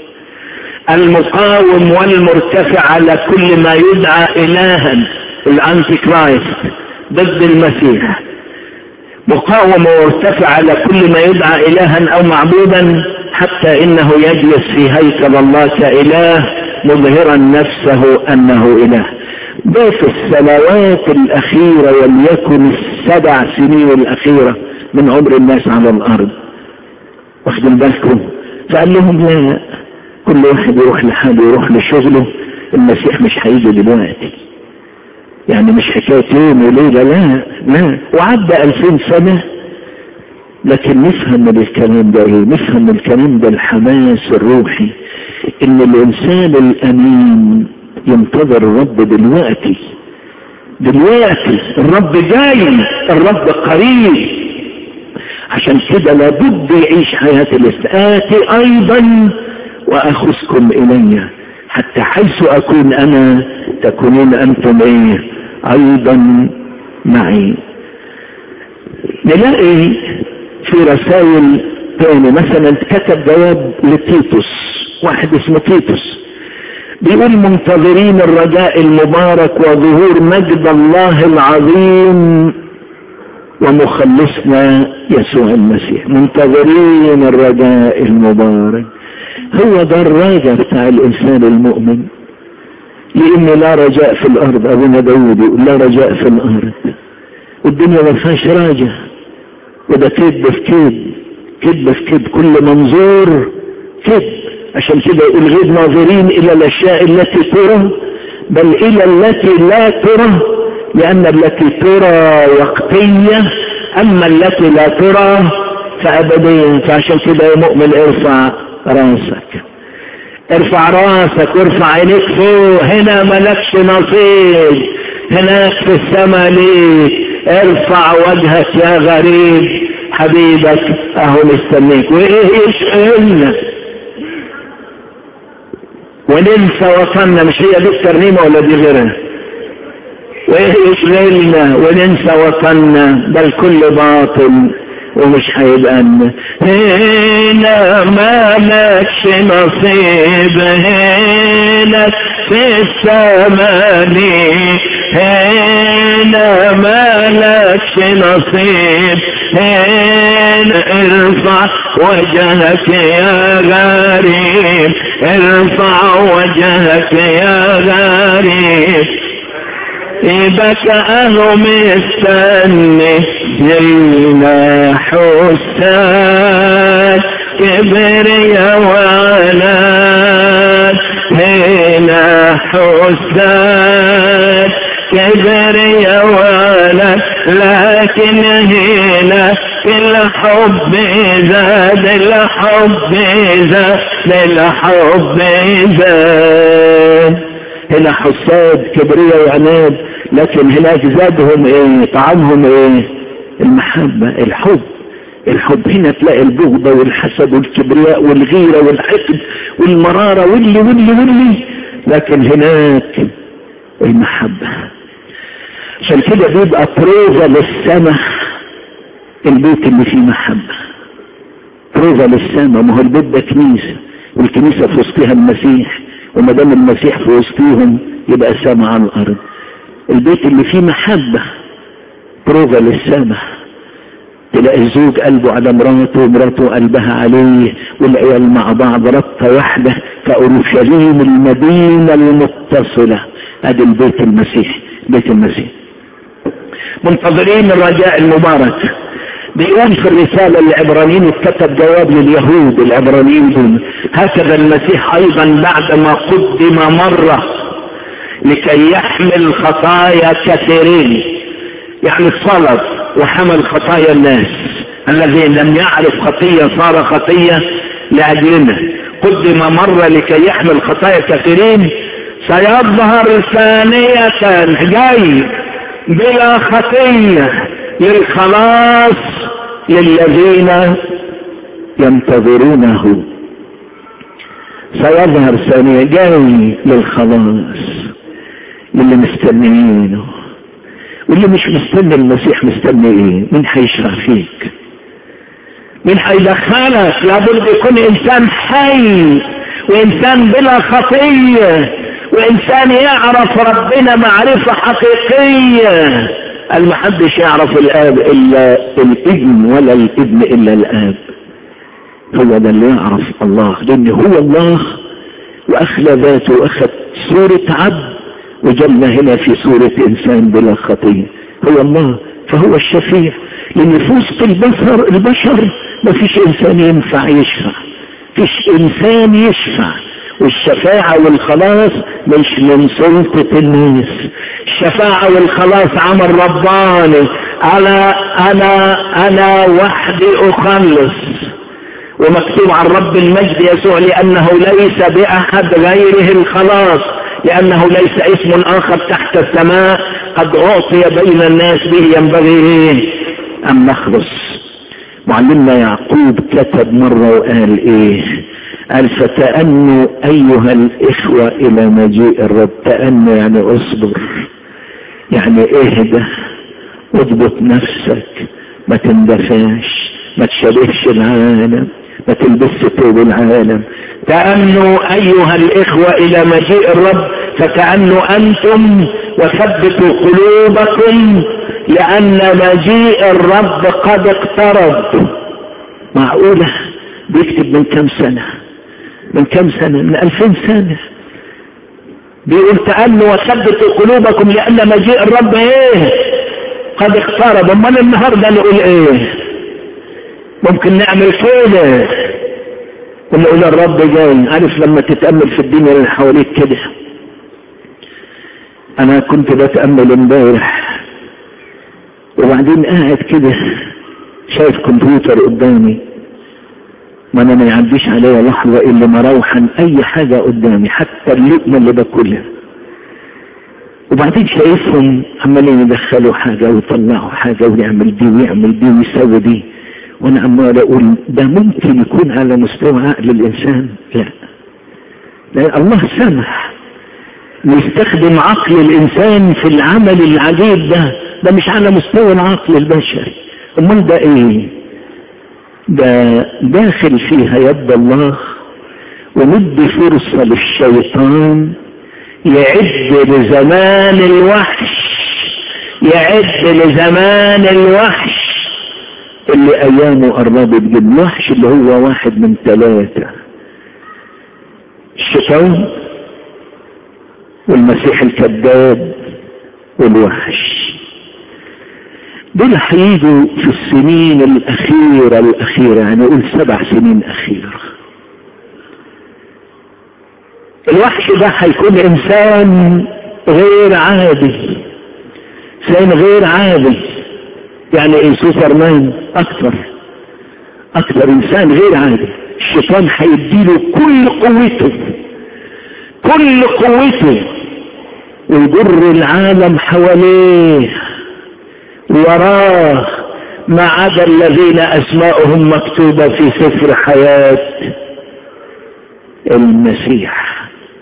المقاوم والمرتفع على كل ما يدعى الها الانتي كرايست ضد المسيح مقاوم ومرتفع على كل ما يدعى الها او معبودا حتى انه يجلس في هيكل الله كاله مظهرا نفسه انه اله ضيف السنوات الاخيرة وليكن السبع سنين الاخيرة من عمر الناس على الارض واخدين بالكم فقال لهم لا كل واحد يروح لحاله يروح لشغله المسيح مش هيجي دلوقتي يعني مش حكاية يوم وليلة لا لا وعدى ألفين سنة لكن نفهم من الكلام ده ايه نفهم من الكلام ده الحماس الروحي ان الانسان الامين ينتظر الرب دلوقتي دلوقتي الرب جاي الرب قريب عشان كده لابد يعيش حياة الاستآتي ايضا واخذكم الي حتى حيث اكون انا تكونون انتم ايه ايضا معي نلاقي في رسائل تاني مثلا كتب جواب لتيتوس واحد اسمه تيتوس بيقول منتظرين الرجاء المبارك وظهور مجد الله العظيم ومخلصنا يسوع المسيح منتظرين الرجاء المبارك هو ده الراجع بتاع الانسان المؤمن لان لا رجاء في الارض ابونا داود يقول لا رجاء في الارض والدنيا ما فيهاش راجع وده كذب في كذب كذب في كذب كل منظور كذب عشان كده يقول غير ناظرين الى الاشياء التي ترى بل الى التي لا ترى لان التي ترى وقتية اما التي لا ترى فابدية فعشان كده يا مؤمن ارفع راسك ارفع راسك وارفع عينيك فوق هنا ملكش نصيب هناك في السماء ليك ارفع وجهك يا غريب حبيبك اهو مستنيك وايه يشغلنا وننسى وطننا مش هي دي الترنيمه ولا دي غيرها وايه يشغلنا وننسى وطننا بل كل باطل ومش هيبقى هنا مالكش نصيب هنا في السماء هنا مالكش نصيب هنا ارفع وجهك يا غريب ارفع وجهك يا غريب بك اهو مستني زينا حسان كبريا وعناد هنا حسان كبريا وعناد لكن هنا الحب زاد الحب زاد الحب زاد هنا حساد كبرية وعناد لكن هناك زادهم ايه طعامهم ايه المحبة الحب الحب هنا تلاقي البغضة والحسد والكبرياء والغيرة والحقد والمرارة واللي واللي واللي لكن هناك المحبة عشان كده بيبقى بروفة للسماء البيت اللي فيه محبة بروفة للسماء ما هو البيت ده كنيسة والكنيسة في وسطها المسيح وما دام المسيح في وسطهم يبقى سما على الارض البيت اللي فيه محبة بروفا للسما تلاقي الزوج قلبه على مراته ومراته قلبها عليه والعيال مع بعض ربطة واحدة كأورشليم المدينة المتصلة ادي البيت المسيح بيت المسيح منتظرين الرجاء المبارك بيقول في الرسالة العبرانيين اتكتب جواب لليهود العبرانيين دول هكذا المسيح ايضا بعدما قدم مرة لكي يحمل خطايا كثيرين يعني صلب وحمل خطايا الناس الذين لم يعرف خطية صار خطية لأجلنا قدم مرة لكي يحمل خطايا كثيرين سيظهر ثانية جاي بلا خطية للخلاص للذين ينتظرونه سيظهر ثانية جاي للخلاص للي مستنيينه واللي مش مستني المسيح مستني ايه مين هيشفع فيك مين هيدخلك لابد يكون انسان حي وانسان بلا خطيه وانسان يعرف ربنا معرفه حقيقيه قال ما حدش يعرف الاب الا الابن ولا الابن الا الاب هو ده اللي يعرف الله لان هو الله واخلى ذاته واخذ صورة عبد وجلنا هنا في صورة انسان بلا خطية هو الله فهو الشفيع لان في وسط البشر البشر ما فيش انسان ينفع يشفع فيش انسان يشفع والشفاعة والخلاص مش من سلطة الناس الشفاعة والخلاص عمل رباني أنا أنا أنا وحدي أخلص ومكتوب عن رب المجد يسوع لأنه ليس بأحد غيره الخلاص لأنه ليس اسم آخر تحت السماء قد أعطي بين الناس به ينبغي أن نخلص معلمنا يعقوب كتب مرة وقال إيه قال فتأنوا أيها الإخوة إلى مجيء الرب تأنوا يعني أصبر يعني اهدى اضبط نفسك ما تندفعش ما تشبهش العالم ما تلبسش ثوب العالم تأنوا أيها الإخوة إلى مجيء الرب فتأنوا أنتم وثبتوا قلوبكم لأن مجيء الرب قد اقترب معقولة بيكتب من كم سنة من كم سنة من ألفين سنة بيقول تأنوا وثبتوا قلوبكم لأن مجيء الرب إيه قد اقترب امال النهاردة نقول إيه ممكن نعمل كده ونقول الرب جاي عارف لما تتأمل في الدنيا اللي حواليك كده أنا كنت بتأمل امبارح وبعدين قاعد كده شايف كمبيوتر قدامي ما انا ما يعديش عليا لحظة الا مروحا اي حاجة قدامي حتى اللقمة اللي باكلها وبعدين شايفهم عمالين يدخلوا حاجة ويطلعوا حاجة ويعمل دي ويعمل دي ويسوي دي وانا عمال اقول ده ممكن يكون على مستوى عقل الانسان لا لان الله سمح ويستخدم عقل الانسان في العمل العجيب ده ده مش على مستوى العقل البشري امال ده ايه ده داخل فيها يد الله ومدي فرصة للشيطان يعد لزمان الوحش يعد لزمان الوحش اللي ايامه قربت جدا الوحش اللي هو واحد من ثلاثة الشيطان والمسيح الكذاب والوحش دول هيجوا في السنين الأخيرة الأخيرة يعني أقول سبع سنين أخيرة الوحش ده هيكون إنسان غير عادي إنسان غير عادي يعني إيه سوبرمان أكثر أكثر إنسان غير عادي الشيطان هيديله كل قوته كل قوته ويجر العالم حواليه وراه ما عدا الذين اسماءهم مكتوبة في سفر حياة المسيح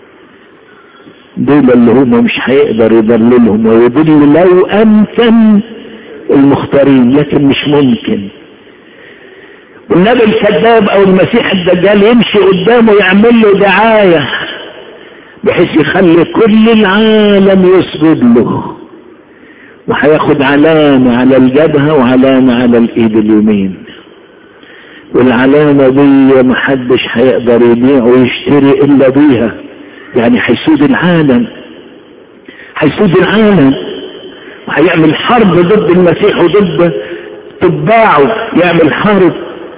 دول اللي هم مش هيقدر يضللهم ويضل لو امكن المختارين لكن مش ممكن والنبي الكذاب او المسيح الدجال يمشي قدامه يعمل له دعاية بحيث يخلي كل العالم يسجد له وهياخد علامة على الجبهة وعلامة على الايد اليمين والعلامة دي محدش هيقدر يبيع ويشتري الا بيها يعني هيسود العالم هيسود العالم وهيعمل حرب ضد المسيح وضد تباعه يعمل حرب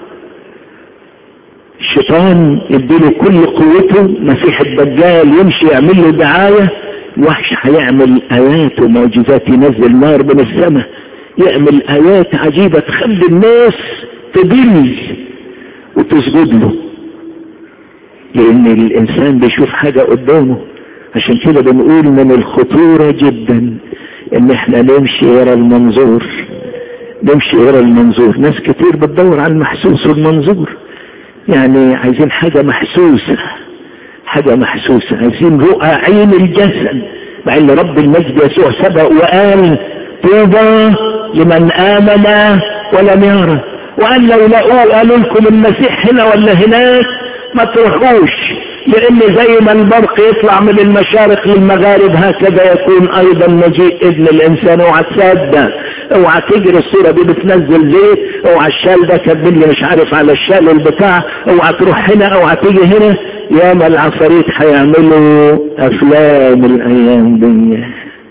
الشيطان يديله كل قوته مسيح الدجال يمشي يعمل له دعايه وحش هيعمل ايات ومعجزات ينزل نار من السماء يعمل ايات عجيبة تخلي الناس تدل وتسجد له لان الانسان بيشوف حاجة قدامه عشان كده بنقول من الخطورة جدا ان احنا نمشي ورا المنظور نمشي ورا المنظور ناس كتير بتدور على المحسوس والمنظور يعني عايزين حاجة محسوسة حاجة محسوسة عايزين رؤى عين الجسد مع ان رب المجد يسوع سبق وقال طوبى لمن آمن ولم يرى وقال لو لقوه قالوا لكم المسيح هنا ولا هناك ما تروحوش لان زي ما البرق يطلع من المشارق للمغارب هكذا يكون ايضا مجيء ابن الانسان اوعى تصدق اوعى تجري الصورة دي بتنزل زيت اوعى الشال ده كاتبين لي مش عارف على الشال البتاع اوعى تروح هنا اوعى تيجي هنا ياما العفاريت هيعملوا افلام الايام دي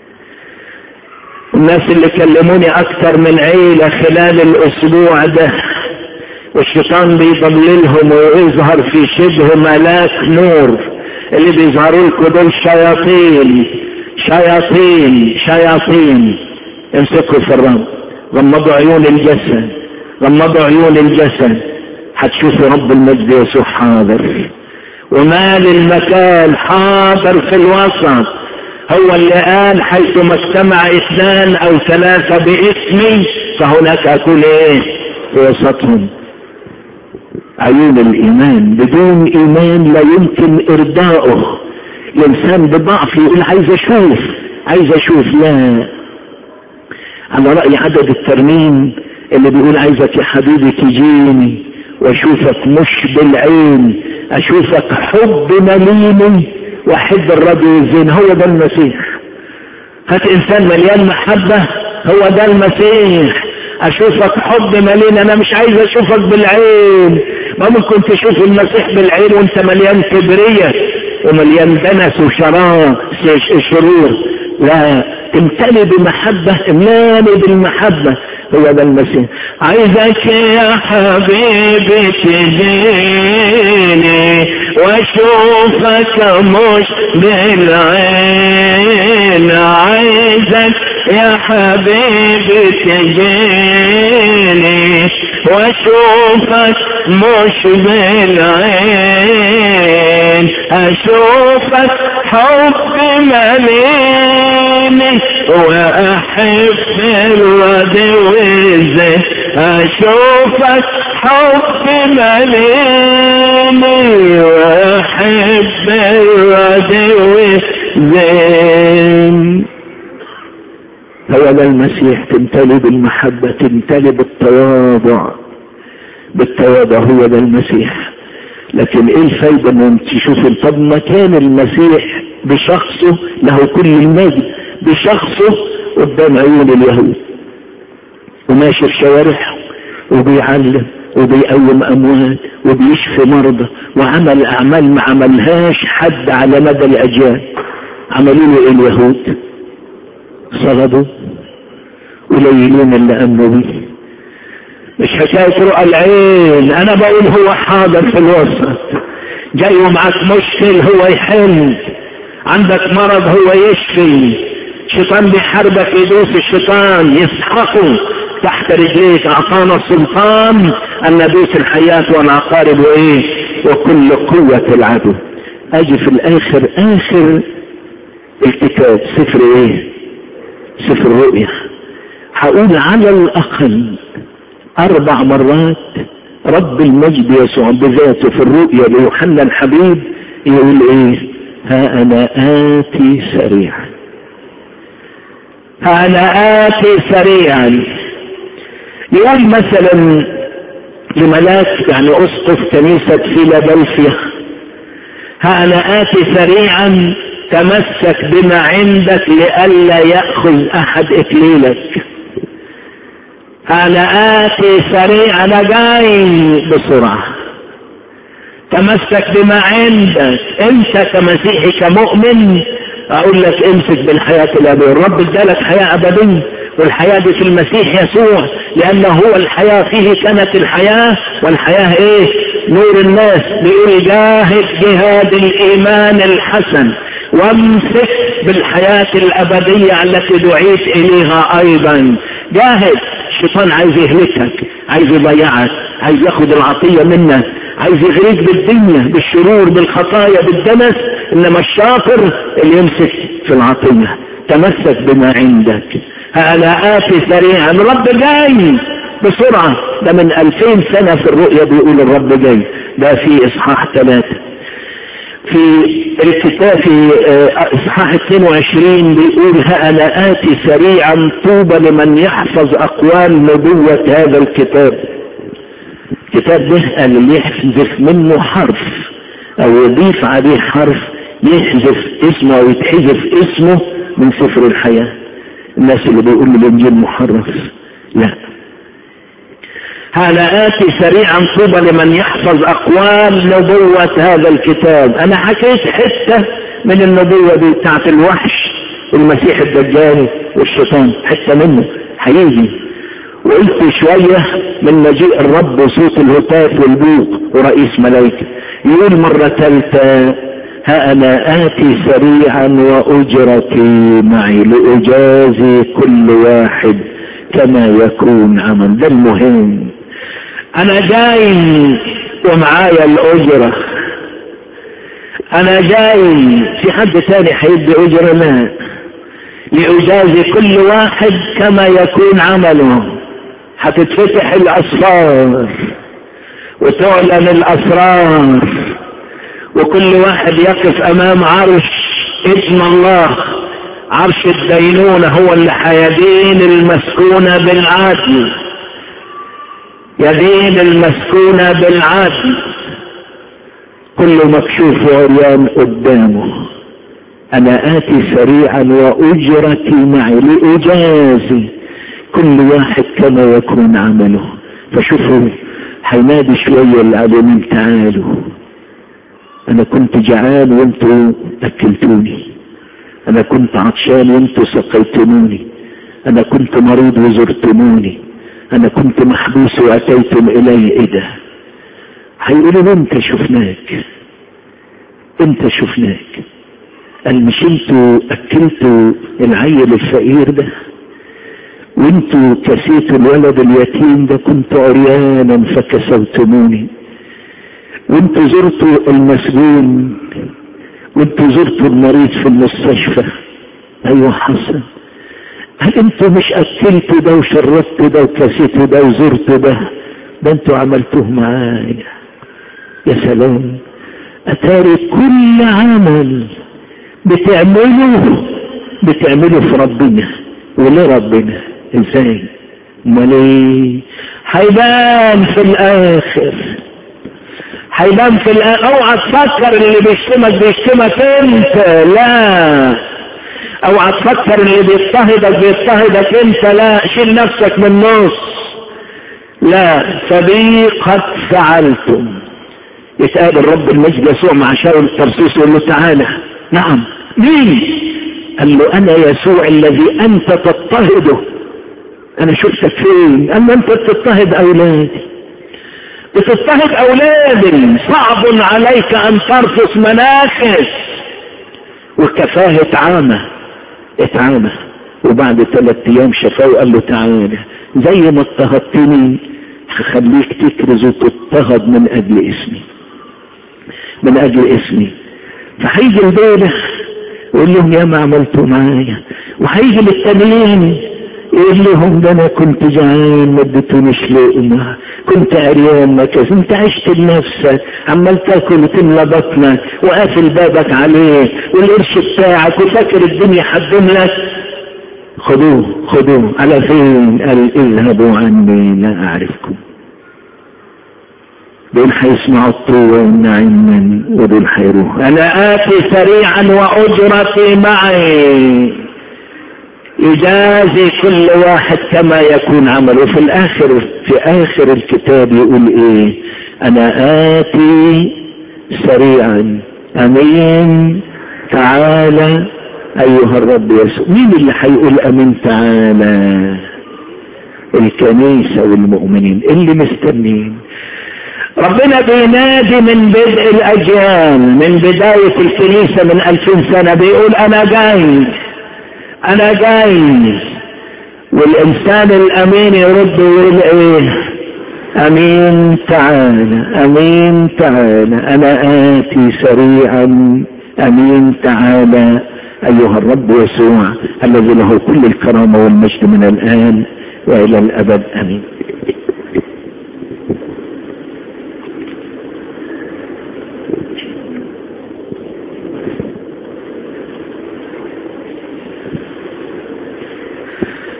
الناس اللي كلموني اكتر من عيلة خلال الاسبوع ده والشيطان بيضللهم ويظهر في شبه ملاك نور اللي بيظهروا لكم دول شياطين شياطين شياطين امسكوا في الرب غمضوا عيون الجسد غمضوا عيون الجسد هتشوفوا رب المجد يسوع حاضر ومال المكان حاضر في الوسط هو اللي قال حيثما اجتمع اثنان او ثلاثة باسمي فهناك اكون ايه في وسطهم عيون الايمان بدون ايمان لا يمكن ارضاؤه الانسان بضعف يقول عايز اشوف عايز اشوف لا على رأي عدد الترميم اللي بيقول عايزك يا حبيبي تجيني واشوفك مش بالعين اشوفك حب مليم واحب الرجل الزين هو ده المسيح هات انسان مليان محبة هو ده المسيح اشوفك حب مليان انا مش عايز اشوفك بالعين ما ممكن تشوف المسيح بالعين وانت مليان كبرية ومليان دنس وشرار شرور لا امتلي بمحبة املاني بالمحبة هو ده المسيح عايزك يا حبيبي تجيني واشوفك مش بالعين عايزك يا حبيبي تجيني واشوفك مش بالعين اشوفك حب مليني واحب الودو ازاي اشوفك حب مليني واحب الودو زين هو ده المسيح تمتلي بالمحبة تمتلي بالتواضع بالتواضع هو ده المسيح لكن ايه الفايدة ان تشوف طب ما كان المسيح بشخصه له كل المجد بشخصه قدام عيون اليهود وماشي في شوارعهم وبيعلم وبيقوم اموات وبيشفي مرضى وعمل اعمال ما عملهاش حد على مدى الاجيال عملوا له ايه اليهود صلبوا قليلين اللي امنوا بيه مش حكاية رؤى العين انا بقول هو حاضر في الوسط جاي ومعك مشكل هو يحل عندك مرض هو يشفي شيطان بيحاربك يدوس الشيطان يسحقه تحت رجليك اعطانا السلطان ان ندوس الحياة والعقارب وايه وكل قوة العدو اجي في الاخر اخر الكتاب سفر ايه سفر الرؤيا هقول على الاقل اربع مرات رب المجد يسوع بذاته في الرؤيا ليوحنا الحبيب يقول ايه ها انا اتي سريعا ها انا اتي سريعا يقول مثلا لملاك يعني اسقف كنيسة فيلادلفيا ها انا اتي سريعا تمسك بما عندك لئلا يأخذ احد اكليلك انا اتي سريع انا جاي بسرعة تمسك بما عندك انت كمسيحي كمؤمن اقول لك امسك بالحياة الابدية الرب ادالك حياة ابدية والحياة دي في المسيح يسوع لانه هو الحياة فيه كانت الحياة والحياة ايه نور الناس بيقول جاهد جهاد الايمان الحسن وامسك بالحياة الابدية التي دعيت اليها ايضا جاهد الشيطان عايز يهلكك عايز يضيعك عايز ياخد العطية منك عايز يغريك بالدنيا بالشرور بالخطايا بالدنس انما الشاطر اللي يمسك في العطية تمسك بما عندك انا اتي سريعا الرب جاي بسرعة ده من الفين سنة في الرؤيا بيقول الرب جاي ده في اصحاح ثلاثة في الكتاب في اصحاح 22 بيقول ها انا اتي سريعا طوبى لمن يحفظ اقوال نبوة هذا الكتاب الكتاب ده اللي يحذف منه حرف او يضيف عليه حرف يحذف اسمه او يتحذف اسمه من سفر الحياة الناس اللي بيقولوا الانجيل محرف لا هذا آتي سريعا طوبى لمن يحفظ أقوال نبوة هذا الكتاب أنا حكيت حتة من النبوة دي بتاعت الوحش المسيح الدجال والشيطان حتة منه هيجي وقلت شوية من مجيء الرب وصوت الهتاف والبوق ورئيس ملائكة يقول مرة ثالثة ها أنا آتي سريعا وأجرتي معي لأجازي كل واحد كما يكون عمل ده المهم انا جاي ومعايا الاجرة انا جاي في حد تاني هيدي اجرة لا لأجازي كل واحد كما يكون عمله هتتفتح الاسرار وتعلن الاسرار وكل واحد يقف امام عرش ابن الله عرش الدينونة هو اللي هيدين المسكونة بالعدل يدين المسكونة بالعدل كل مكشوف وعريان قدامه انا اتي سريعا واجرتي معي لاجازي كل واحد كما يكون عمله فشوفوا هينادي شوية العالمين تعالوا انا كنت جعان وانتوا اكلتوني انا كنت عطشان وانتوا سقيتموني انا كنت مريض وزرتموني انا كنت محبوس واتيتم الي ايه ده هيقولوا انت شفناك انت شفناك قال مش انتوا اكلتوا العيل الفقير ده وانتوا كسيتوا الولد اليتيم ده كنت عريانا فكسوتموني وانتوا زرتوا المسجون وانتوا زرتوا المريض في المستشفى ايوه حسن هل انتوا مش اكلتوا ده وشربتوا ده وكسيتوا ده وزرتوا ده ده انتوا عملتوه معايا يا سلام اتاري كل عمل بتعمله بتعمله في ربنا ولربنا ازاي امال ايه هيبان في الاخر هيبان في الاخر اوعى تفكر اللي بيشتمك بيشتمك انت لا اوعى تفكر اللي بيضطهدك بيضطهدك انت لا شيل نفسك من النص لا فبي قد فعلتم يتقابل رب المجد يسوع مع شاول الترسيس يقول له تعالى نعم مين قال له انا يسوع الذي انت تضطهده انا شفتك فين قال له انت بتضطهد اولادي بتضطهد اولادي صعب عليك ان ترفس مناخس وكفاه اتعامى اتعامى وبعد ثلاث ايام شفاه وقال له تعالى زي ما اضطهدتني هخليك تكرز وتضطهد من اجل اسمي من اجل اسمي فهيجي البارح يقول لهم يا ما عملتوا معايا وهيجي للتانيين يقول لهم ده انا كنت جعان ما اديتونيش لقمه كنت عريان ما كذا انت عشت لنفسك عمال تاكل وتملى بطنك وقافل بابك عليه والقرش بتاعك وفاكر الدنيا حدم لك خدوه خدوه على فين قال اذهبوا عني لا اعرفكم دول هيسمعوا الطوة والنعيم ودول هيروحوا انا اتي سريعا واجرتي معي يجازي كل واحد كما يكون عمله في الاخر في اخر الكتاب يقول ايه انا اتي سريعا امين تعالى ايها الرب يسوع مين اللي هيقول امين تعالى الكنيسة والمؤمنين اللي مستنين ربنا بينادي من بدء الاجيال من بداية الكنيسة من الفين سنة بيقول انا جاي انا جاي والانسان الامين يرد ويقول ايه امين تعالى امين تعالى انا اتي سريعا امين تعالى ايها الرب يسوع الذي له كل الكرامة والمجد من الان والى الابد امين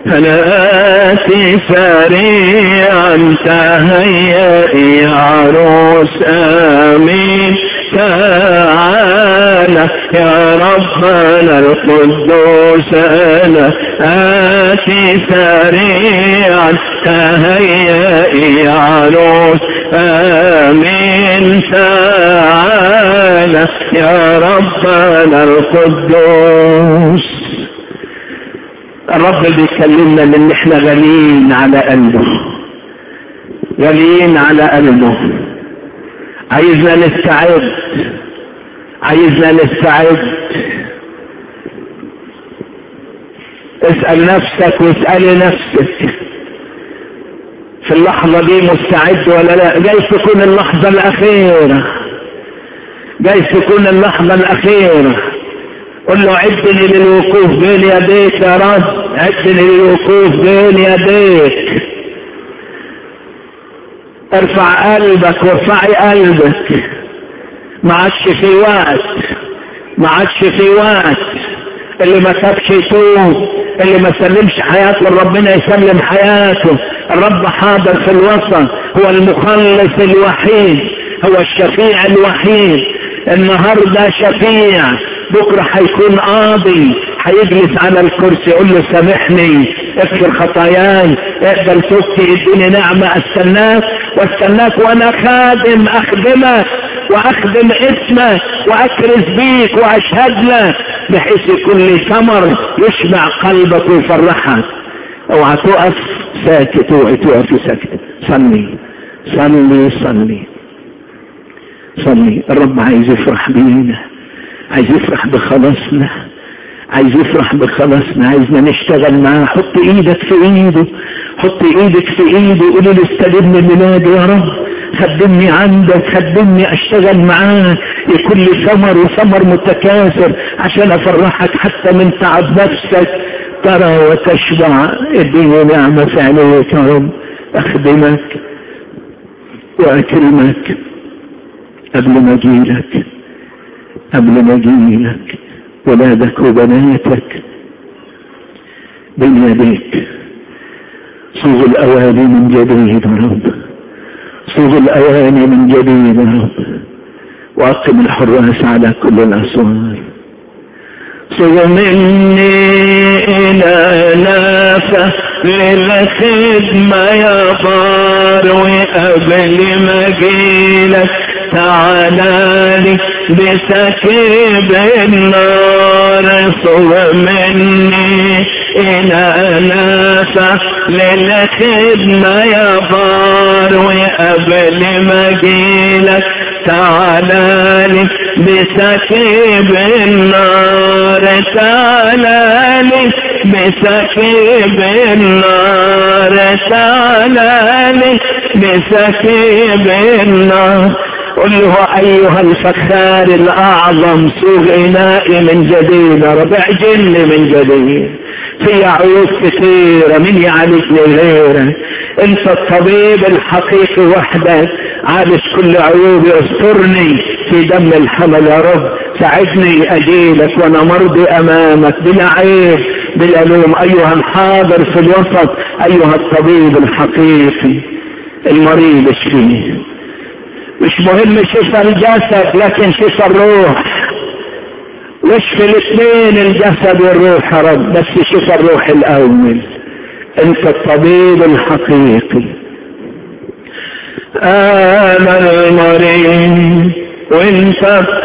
أنا آتي سريعا تهيأ يا عروس آمين تعالى يا ربنا القدوس أنا آتي سريعا تهيأ يا عروس آمين تعالى يا ربنا القدوس الرب بيكلمنا لان احنا غاليين على قلبه غاليين على قلبه عايزنا نستعد عايزنا نستعد اسأل نفسك واسألي نفسك في اللحظة دي مستعد ولا لا جايز تكون اللحظة الأخيرة جايز تكون اللحظة الأخيرة قل له عدني للوقوف بين يديك يا رب عدني للوقوف بين يديك ارفع قلبك وارفعي قلبك ما عادش في وقت ما عادش في وقت اللي ما تابش يتوب اللي ما سلمش حياته لربنا يسلم حياته الرب حاضر في الوسط هو المخلص الوحيد هو الشفيع الوحيد النهارده شفيع بكره هيكون قاضي هيجلس على الكرسي يقول له سامحني اغفر خطاياي اقبل توبتي اديني نعمه استناك واستناك وانا خادم اخدمك واخدم اسمك واكرز بيك واشهد لك بحيث يكون لي ثمر يشبع قلبك ويفرحك اوعى تقف ساكت اوعى تقف ساكت صلي صلي صلي صلي الرب عايز يفرح بينا عايز يفرح بخلاصنا عايز يفرح بخلاصنا عايزنا نشتغل معاه حط ايدك في ايده حط ايدك في ايده قولي له استلمني ميلادي يا رب خدمني عندك خدمني اشتغل معاك يكون لي ثمر وثمر متكاثر عشان افرحك حتى من تعب نفسك ترى وتشبع اديني نعمة في عينيك يا رب اخدمك واكرمك قبل ما اجيلك قبل ما اجيلك ولادك وبناتك بين يديك صوغ الاواني من جديد يا رب صوغ الاواني من جديد يا رب واقم الحراس على كل الاسوار صوغ مني الى نافه للخدمة يا بار وقبل ما اجيلك تعالى لي بسكيب النار صوغ مني إلى نافع للخدمة يا بار وقبل ما جيلك تعالى لي بسكيب النار تعالى لي بسكيب النار تعالى لي بسكيب النار قل له ايها الفخار الاعظم سوق انائي من جديد ربع جني من جديد في عيوب كثيرة من يعالجني غيرك انت الطبيب الحقيقي وحدك عالج كل عيوبي استرني في دم الحمل يا رب ساعدني اجيلك وانا مرضي امامك بلا عيب بلا لوم ايها الحاضر في الوسط ايها الطبيب الحقيقي المريض اشفيه مش مهم شفى الجسد لكن شفى الروح واشفي الاثنين الجسد والروح يا رب بس شفى الروح الاول انت الطبيب الحقيقي انا المريض وانت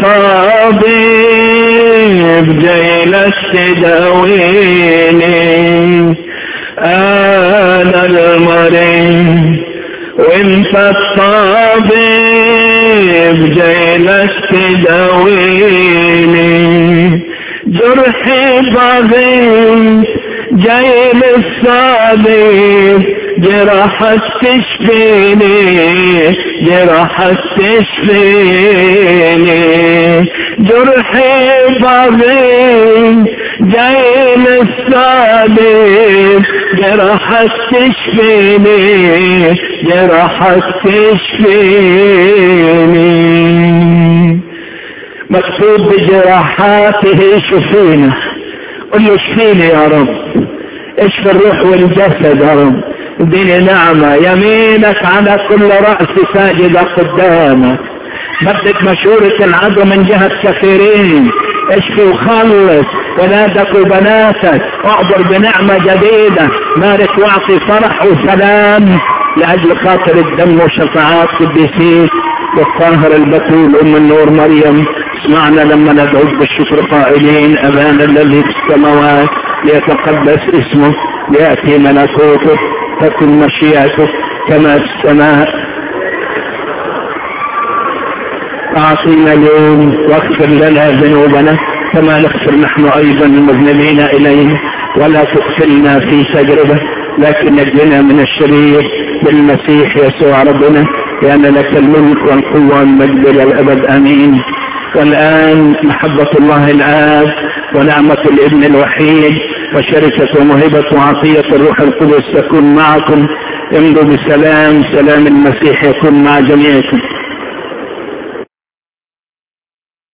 الطبيب جاي لك تداويني انا المريض وانت الطبيب جاي لك تداويني جرحي ضغيط جاي للصليب جراحك تشفيني جراحك تشفيني جرحي ضغيط جاي للصليب جراحك تشفيني جراحك تشفيني مكتوب بجراحاته شفينا قل له اشفيني يا رب اشفي الروح والجسد يا رب اديني نعمة يمينك على كل رأس ساجدة قدامك بدد مشورة العدو من جهة كثيرين اشفي وخلص ولادك وبناتك اعبر بنعمة جديدة بارك واعطي فرح وسلام لأجل خاطر الدم وشفاعات قديسيك والطاهر البتول أم النور مريم اسمعنا لما ندعوك بالشكر قائلين أبانا الذي في السماوات ليتقدس اسمه ليأتي ملكوته تكن مشيئته كما في السماء أعطينا اليوم واغفر لنا ذنوبنا كما نغفر نحن أيضا المذنبين إلينا ولا تدخلنا في تجربة لكن نجنا من الشرير بالمسيح يسوع ربنا لأن لك الملك والقوة والمجد إلى الأبد آمين والآن محبة الله الآب ونعمة الابن الوحيد وشركة ومهبة وعطية الروح القدس تكون معكم امضوا بسلام سلام المسيح يكون مع جميعكم